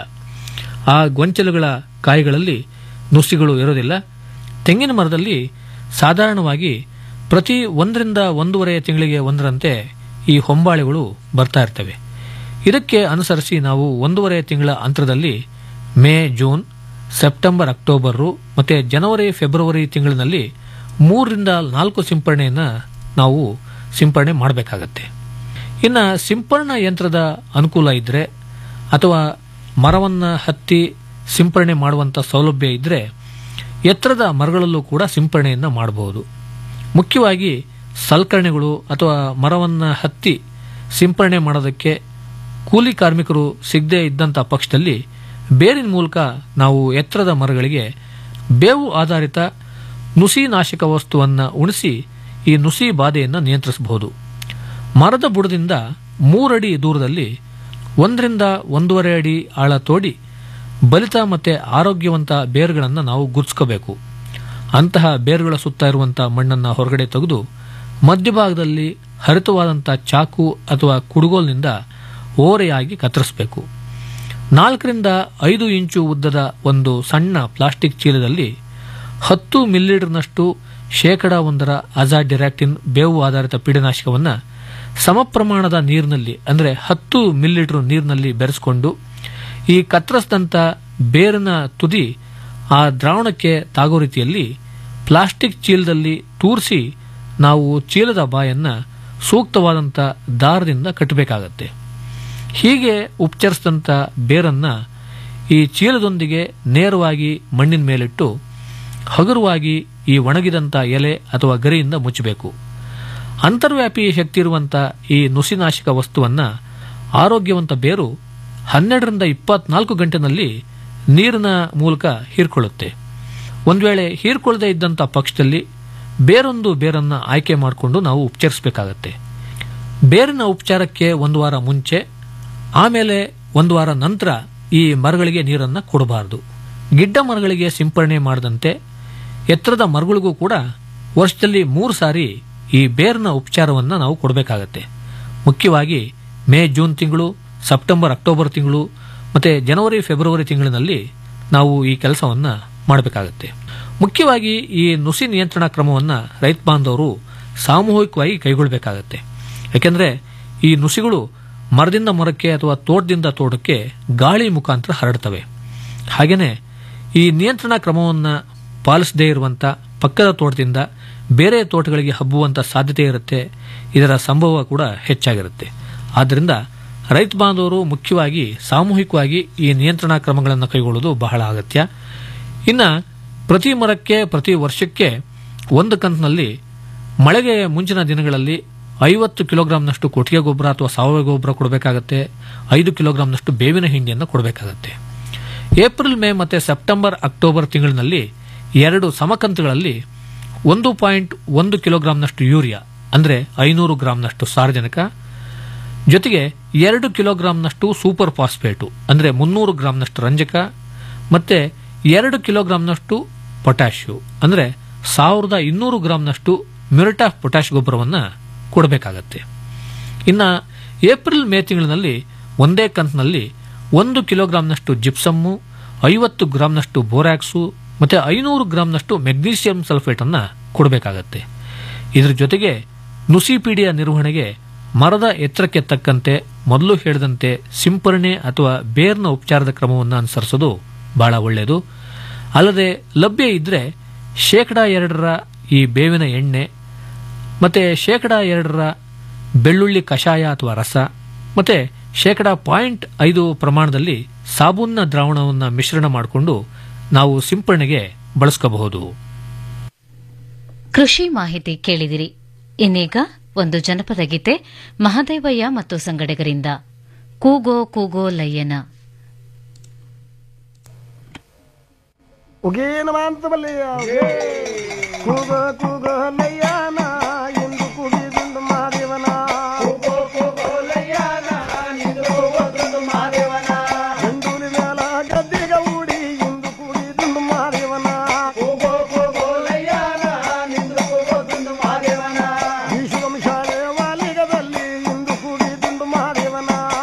ಆ ಗೊಂಚಲುಗಳ ಕಾಯಿಗಳಲ್ಲಿ ನುಸಿಗಳು ಇರೋದಿಲ್ಲ ತೆಂಗಿನ ಮರದಲ್ಲಿ ಸಾಧಾರಣವಾಗಿ ಪ್ರತಿ ಒಂದರಿಂದ ಒಂದೂವರೆ ತಿಂಗಳಿಗೆ ಒಂದರಂತೆ ಈ ಹೊಂಬಾಳೆಗಳು ಬರ್ತಾ ಇರ್ತವೆ ಇದಕ್ಕೆ ಅನುಸರಿಸಿ ನಾವು ಒಂದೂವರೆ ತಿಂಗಳ ಅಂತರದಲ್ಲಿ ಮೇ ಜೂನ್ ಸೆಪ್ಟೆಂಬರ್ ಅಕ್ಟೋಬರು ಮತ್ತು ಜನವರಿ ಫೆಬ್ರವರಿ ತಿಂಗಳಿನಲ್ಲಿ ಮೂರರಿಂದ ನಾಲ್ಕು ಸಿಂಪರಣೆಯನ್ನು ನಾವು ಸಿಂಪರಣೆ ಮಾಡಬೇಕಾಗತ್ತೆ ಇನ್ನು ಸಿಂಪರಣಾ ಯಂತ್ರದ ಅನುಕೂಲ ಇದ್ದರೆ ಅಥವಾ ಮರವನ್ನು ಹತ್ತಿ ಸಿಂಪರಣೆ ಮಾಡುವಂಥ ಸೌಲಭ್ಯ ಇದ್ದರೆ ಎತ್ತರದ ಮರಗಳಲ್ಲೂ ಕೂಡ ಸಿಂಪರಣೆಯನ್ನು ಮಾಡಬಹುದು ಮುಖ್ಯವಾಗಿ ಸಲಕರಣೆಗಳು ಅಥವಾ ಮರವನ್ನು ಹತ್ತಿ ಸಿಂಪರಣೆ ಮಾಡೋದಕ್ಕೆ ಕೂಲಿ ಕಾರ್ಮಿಕರು ಸಿಗದೇ ಇದ್ದಂಥ ಪಕ್ಷದಲ್ಲಿ ಬೇರಿನ ಮೂಲಕ ನಾವು ಎತ್ತರದ ಮರಗಳಿಗೆ ಬೇವು ಆಧಾರಿತ ನುಸಿ ನಾಶಕ ವಸ್ತುವನ್ನು ಉಣಿಸಿ ಈ ನುಸಿ ಬಾಧೆಯನ್ನು ನಿಯಂತ್ರಿಸಬಹುದು ಮರದ ಬುಡದಿಂದ ಮೂರಡಿ ದೂರದಲ್ಲಿ ಒಂದರಿಂದ ಒಂದೂವರೆ ಅಡಿ ಆಳ ತೋಡಿ ಬಲಿತ ಮತ್ತು ಆರೋಗ್ಯವಂತ ಬೇರುಗಳನ್ನು ನಾವು ಗುರುತಿಸ್ಕೋಬೇಕು ಅಂತಹ ಬೇರುಗಳ ಸುತ್ತ ಇರುವಂಥ ಮಣ್ಣನ್ನು ಹೊರಗಡೆ ತೆಗೆದು ಮಧ್ಯಭಾಗದಲ್ಲಿ ಹರಿತವಾದಂಥ ಚಾಕು ಅಥವಾ ಕುಡುಗೋಲಿನಿಂದ ಓರೆಯಾಗಿ ಕತ್ತರಿಸಬೇಕು ನಾಲ್ಕರಿಂದ ಐದು ಇಂಚು ಉದ್ದದ ಒಂದು ಸಣ್ಣ ಪ್ಲಾಸ್ಟಿಕ್ ಚೀಲದಲ್ಲಿ ಹತ್ತು ಮಿಲಿಲೀಟರ್ನಷ್ಟು ಶೇಕಡ ಒಂದರ ಅಜಾಡಿರಾಕ್ಟಿನ್ ಬೇವು ಆಧಾರಿತ ಪೀಡನಾಶಕವನ್ನು ಸಮ ಪ್ರಮಾಣದ ನೀರಿನಲ್ಲಿ ಅಂದರೆ ಹತ್ತು ಮಿಲಿಲೀಟರ್ ನೀರಿನಲ್ಲಿ ಬೆರೆಸಿಕೊಂಡು ಈ ಕತ್ತರಿಸಿದಂಥ ಬೇರಿನ ತುದಿ ಆ ದ್ರಾವಣಕ್ಕೆ ತಾಗೋ ರೀತಿಯಲ್ಲಿ ಪ್ಲಾಸ್ಟಿಕ್ ಚೀಲದಲ್ಲಿ ತೂರಿಸಿ ನಾವು ಚೀಲದ ಬಾಯನ್ನು ಸೂಕ್ತವಾದಂಥ ದಾರದಿಂದ ಕಟ್ಟಬೇಕಾಗತ್ತೆ ಹೀಗೆ ಉಪಚರಿಸಿದಂಥ ಬೇರನ್ನು ಈ ಚೀಲದೊಂದಿಗೆ ನೇರವಾಗಿ ಮಣ್ಣಿನ ಮೇಲಿಟ್ಟು ಹಗುರವಾಗಿ ಈ ಒಣಗಿದಂಥ ಎಲೆ ಅಥವಾ ಗರಿಯಿಂದ ಮುಚ್ಚಬೇಕು ಅಂತರ್ವ್ಯಾಪಿ ಶಕ್ತಿ ಇರುವಂಥ ಈ ನುಸಿನಾಶಕ ವಸ್ತುವನ್ನು ಆರೋಗ್ಯವಂತ ಬೇರು ಹನ್ನೆರಡರಿಂದ ಇಪ್ಪತ್ನಾಲ್ಕು ಗಂಟೆನಲ್ಲಿ ನೀರಿನ ಮೂಲಕ ಹೀರ್ಕೊಳ್ಳುತ್ತೆ ಒಂದು ವೇಳೆ ಹೀರ್ಕೊಳ್ಳದೆ ಇದ್ದಂಥ ಪಕ್ಷದಲ್ಲಿ ಬೇರೊಂದು ಬೇರನ್ನು ಆಯ್ಕೆ ಮಾಡಿಕೊಂಡು ನಾವು ಉಪಚರಿಸಬೇಕಾಗತ್ತೆ ಬೇರಿನ ಉಪಚಾರಕ್ಕೆ ಒಂದು ವಾರ ಮುಂಚೆ ಆಮೇಲೆ ಒಂದು ವಾರ ನಂತರ ಈ ಮರಗಳಿಗೆ ನೀರನ್ನು ಕೊಡಬಾರದು ಗಿಡ್ಡ ಮರಗಳಿಗೆ ಸಿಂಪರಣೆ ಮಾಡದಂತೆ ಎತ್ತರದ ಮರಗಳಿಗೂ ಕೂಡ ವರ್ಷದಲ್ಲಿ ಮೂರು ಸಾರಿ ಈ ಬೇರಿನ ಉಪಚಾರವನ್ನು ನಾವು ಕೊಡಬೇಕಾಗತ್ತೆ ಮುಖ್ಯವಾಗಿ ಮೇ ಜೂನ್ ತಿಂಗಳು ಸೆಪ್ಟೆಂಬರ್ ಅಕ್ಟೋಬರ್ ತಿಂಗಳು ಮತ್ತು ಜನವರಿ ಫೆಬ್ರವರಿ ತಿಂಗಳಿನಲ್ಲಿ ನಾವು ಈ ಕೆಲಸವನ್ನು ಮಾಡಬೇಕಾಗತ್ತೆ ಮುಖ್ಯವಾಗಿ ಈ ನುಸಿ ನಿಯಂತ್ರಣ ಕ್ರಮವನ್ನು ರೈತ ಬಾಂಧವರು ಸಾಮೂಹಿಕವಾಗಿ ಕೈಗೊಳ್ಳಬೇಕಾಗತ್ತೆ ಯಾಕೆಂದರೆ ಈ ನುಸಿಗಳು ಮರದಿಂದ ಮರಕ್ಕೆ ಅಥವಾ ತೋಟದಿಂದ ತೋಟಕ್ಕೆ ಗಾಳಿ ಮುಖಾಂತರ ಹರಡ್ತವೆ ಹಾಗೆಯೇ ಈ ನಿಯಂತ್ರಣ ಕ್ರಮವನ್ನು ಪಾಲಿಸದೇ ಇರುವಂಥ ಪಕ್ಕದ ತೋಟದಿಂದ ಬೇರೆ ತೋಟಗಳಿಗೆ ಹಬ್ಬುವಂಥ ಸಾಧ್ಯತೆ ಇರುತ್ತೆ ಇದರ ಸಂಭವ ಕೂಡ ಹೆಚ್ಚಾಗಿರುತ್ತೆ ಆದ್ದರಿಂದ ರೈತ ಬಾಂಧವರು ಮುಖ್ಯವಾಗಿ ಸಾಮೂಹಿಕವಾಗಿ ಈ ನಿಯಂತ್ರಣ ಕ್ರಮಗಳನ್ನು ಕೈಗೊಳ್ಳುವುದು ಬಹಳ ಅಗತ್ಯ ಇನ್ನು ಪ್ರತಿ ಮರಕ್ಕೆ ಪ್ರತಿ ವರ್ಷಕ್ಕೆ ಒಂದು ಕಂತಿನಲ್ಲಿ ಮಳೆಗೆ ಮುಂಚಿನ ದಿನಗಳಲ್ಲಿ ಐವತ್ತು ಕಿಲೋಗ್ರಾಂನಷ್ಟು ಕೊಟ್ಟಿಗೆ ಗೊಬ್ಬರ ಅಥವಾ ಸಾವಯವ ಗೊಬ್ಬರ ಕೊಡಬೇಕಾಗತ್ತೆ ಐದು ಕಿಲೋಗ್ರಾಂನಷ್ಟು ಬೇವಿನ ಹಿಂಡಿಯನ್ನು ಕೊಡಬೇಕಾಗತ್ತೆ ಏಪ್ರಿಲ್ ಮೇ ಮತ್ತು ಸೆಪ್ಟೆಂಬರ್ ಅಕ್ಟೋಬರ್ ತಿಂಗಳಿನಲ್ಲಿ ಎರಡು ಸಮಕಂತುಗಳಲ್ಲಿ ಒಂದು ಪಾಯಿಂಟ್ ಒಂದು ಕಿಲೋಗ್ರಾಂನಷ್ಟು ಯೂರಿಯಾ ಅಂದರೆ ಐನೂರು ಗ್ರಾಂನಷ್ಟು ಸಾರಜನಕ ಜೊತೆಗೆ ಎರಡು ಕಿಲೋಗ್ರಾಂನಷ್ಟು ಸೂಪರ್ ಫಾಸ್ಫೇಟು ಅಂದರೆ ಮುನ್ನೂರು ಗ್ರಾಂನಷ್ಟು ರಂಜಕ ಮತ್ತು ಎರಡು ಕಿಲೋಗ್ರಾಂನಷ್ಟು ಪೊಟ್ಯಾಶಿಯು ಅಂದರೆ ಸಾವಿರದ ಇನ್ನೂರು ಗ್ರಾಂನಷ್ಟು ಮ್ಯೂರಿಟ್ ಆಫ್ ಪೊಟ್ಯಾಶ್ ಗೊಬ್ಬರವನ್ನು ಕೊಡಬೇಕಾಗತ್ತೆ ಇನ್ನು ಏಪ್ರಿಲ್ ಮೇ ತಿಂಗಳಿನಲ್ಲಿ ಒಂದೇ ಕಂತಿನಲ್ಲಿ ಒಂದು ಕಿಲೋಗ್ರಾಂನಷ್ಟು ಜಿಪ್ಸಮ್ಮು ಐವತ್ತು ಗ್ರಾಂನಷ್ಟು ಬೋರ್ಯಾಕ್ಸು ಮತ್ತು ಐನೂರು ಗ್ರಾಂನಷ್ಟು ಮೆಗ್ನೀಷಿಯಂ ಸಲ್ಫೇಟನ್ನು ಕೊಡಬೇಕಾಗತ್ತೆ ಇದರ ಜೊತೆಗೆ ನುಸಿಪೀಡಿಯ ನಿರ್ವಹಣೆಗೆ ಮರದ ಎತ್ತರಕ್ಕೆ ತಕ್ಕಂತೆ ಮೊದಲು ಹೇಳಿದಂತೆ ಸಿಂಪರಣೆ ಅಥವಾ ಬೇರ್ನ ಉಪಚಾರದ ಕ್ರಮವನ್ನು ಅನುಸರಿಸೋದು ಬಹಳ ಒಳ್ಳೆಯದು ಅಲ್ಲದೆ ಲಭ್ಯ ಇದ್ದರೆ ಶೇಕಡ ಎರಡರ ಈ ಬೇವಿನ ಎಣ್ಣೆ ಮತ್ತು ಶೇಕಡ ಎರಡರ ಬೆಳ್ಳುಳ್ಳಿ ಕಷಾಯ ಅಥವಾ ರಸ ಮತ್ತು ಶೇಕಡ ಪಾಯಿಂಟ್ ಐದು ಪ್ರಮಾಣದಲ್ಲಿ ಸಾಬೂನ್ನ ದ್ರಾವಣವನ್ನು ಮಿಶ್ರಣ ಮಾಡಿಕೊಂಡು ನಾವು ಸಿಂಪರಣೆಗೆ ಬಳಸ್ಕೋಬಹುದು
ಕೃಷಿ ಮಾಹಿತಿ ಕೇಳಿದಿರಿ ಇನ್ನೀಗ ಒಂದು ಜನಪದ ಗೀತೆ ಮಹದೇವಯ್ಯ ಮತ್ತು ಸಂಗಡಿಗರಿಂದ ಕೂಗೋ ಕೂಗೋ ಲಯ್ಯನ
ಉಗೇನ ಮಾಂತ ಬಲ್ಲೆಯ ಕೂಗ ಕೂಗ ಲಯ್ಯಾನ ಎಂದು ಕೂಗಿದುಂಡು ಮಾದೇವನ ಕೂಗೋ ಕೂಗೋ ಲಯ್ಯಾನ ಎಂದು ಕೂಗುದುಂಡು ಮಾದೇವನ ಗಂಡೂರಿ ಮೇಲ ಗದ್ದಿಗ ಊಡಿ ಎಂದು ಕೂಗಿದುಂಡು ಮಾದೇವನ ಕೂಗೋ ಕೂಗೋ ಲಯ್ಯಾನ ಎಂದು ಕೂಗುದುಂಡು ಮಾದೇವನ ವಿಶ್ವಂ ಶಾಲೆ ವಾಲಿಗದಲ್ಲಿ ಎಂದು ಕೂಗಿದುಂಡು ಮಾದೇವನ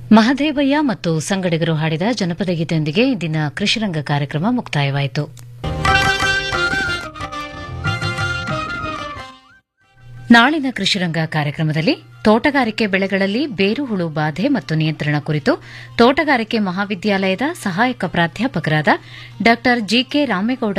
ಮಹದೇವಯ್ಯ ಮತ್ತು ಸಂಗಡಿಗರು ಹಾಡಿದ ಜನಪದ ಗೀತೆಯೊಂದಿಗೆ ಇಂದಿನ ಕೃಷಿರಂಗ ಕಾರ್ಯಕ್ರಮ ಮುಕ್ತಾಯವಾಯಿತು ನಾಳಿನ ಕೃಷಿರಂಗ ಕಾರ್ಯಕ್ರಮದಲ್ಲಿ ತೋಟಗಾರಿಕೆ ಬೆಳೆಗಳಲ್ಲಿ ಬೇರುಹುಳು ಬಾಧೆ ಮತ್ತು ನಿಯಂತ್ರಣ ಕುರಿತು ತೋಟಗಾರಿಕೆ ಮಹಾವಿದ್ಯಾಲಯದ ಸಹಾಯಕ ಪ್ರಾಧ್ಯಾಪಕರಾದ ಡಾ ಜಿಕೆ ರಾಮೇಗೌಡ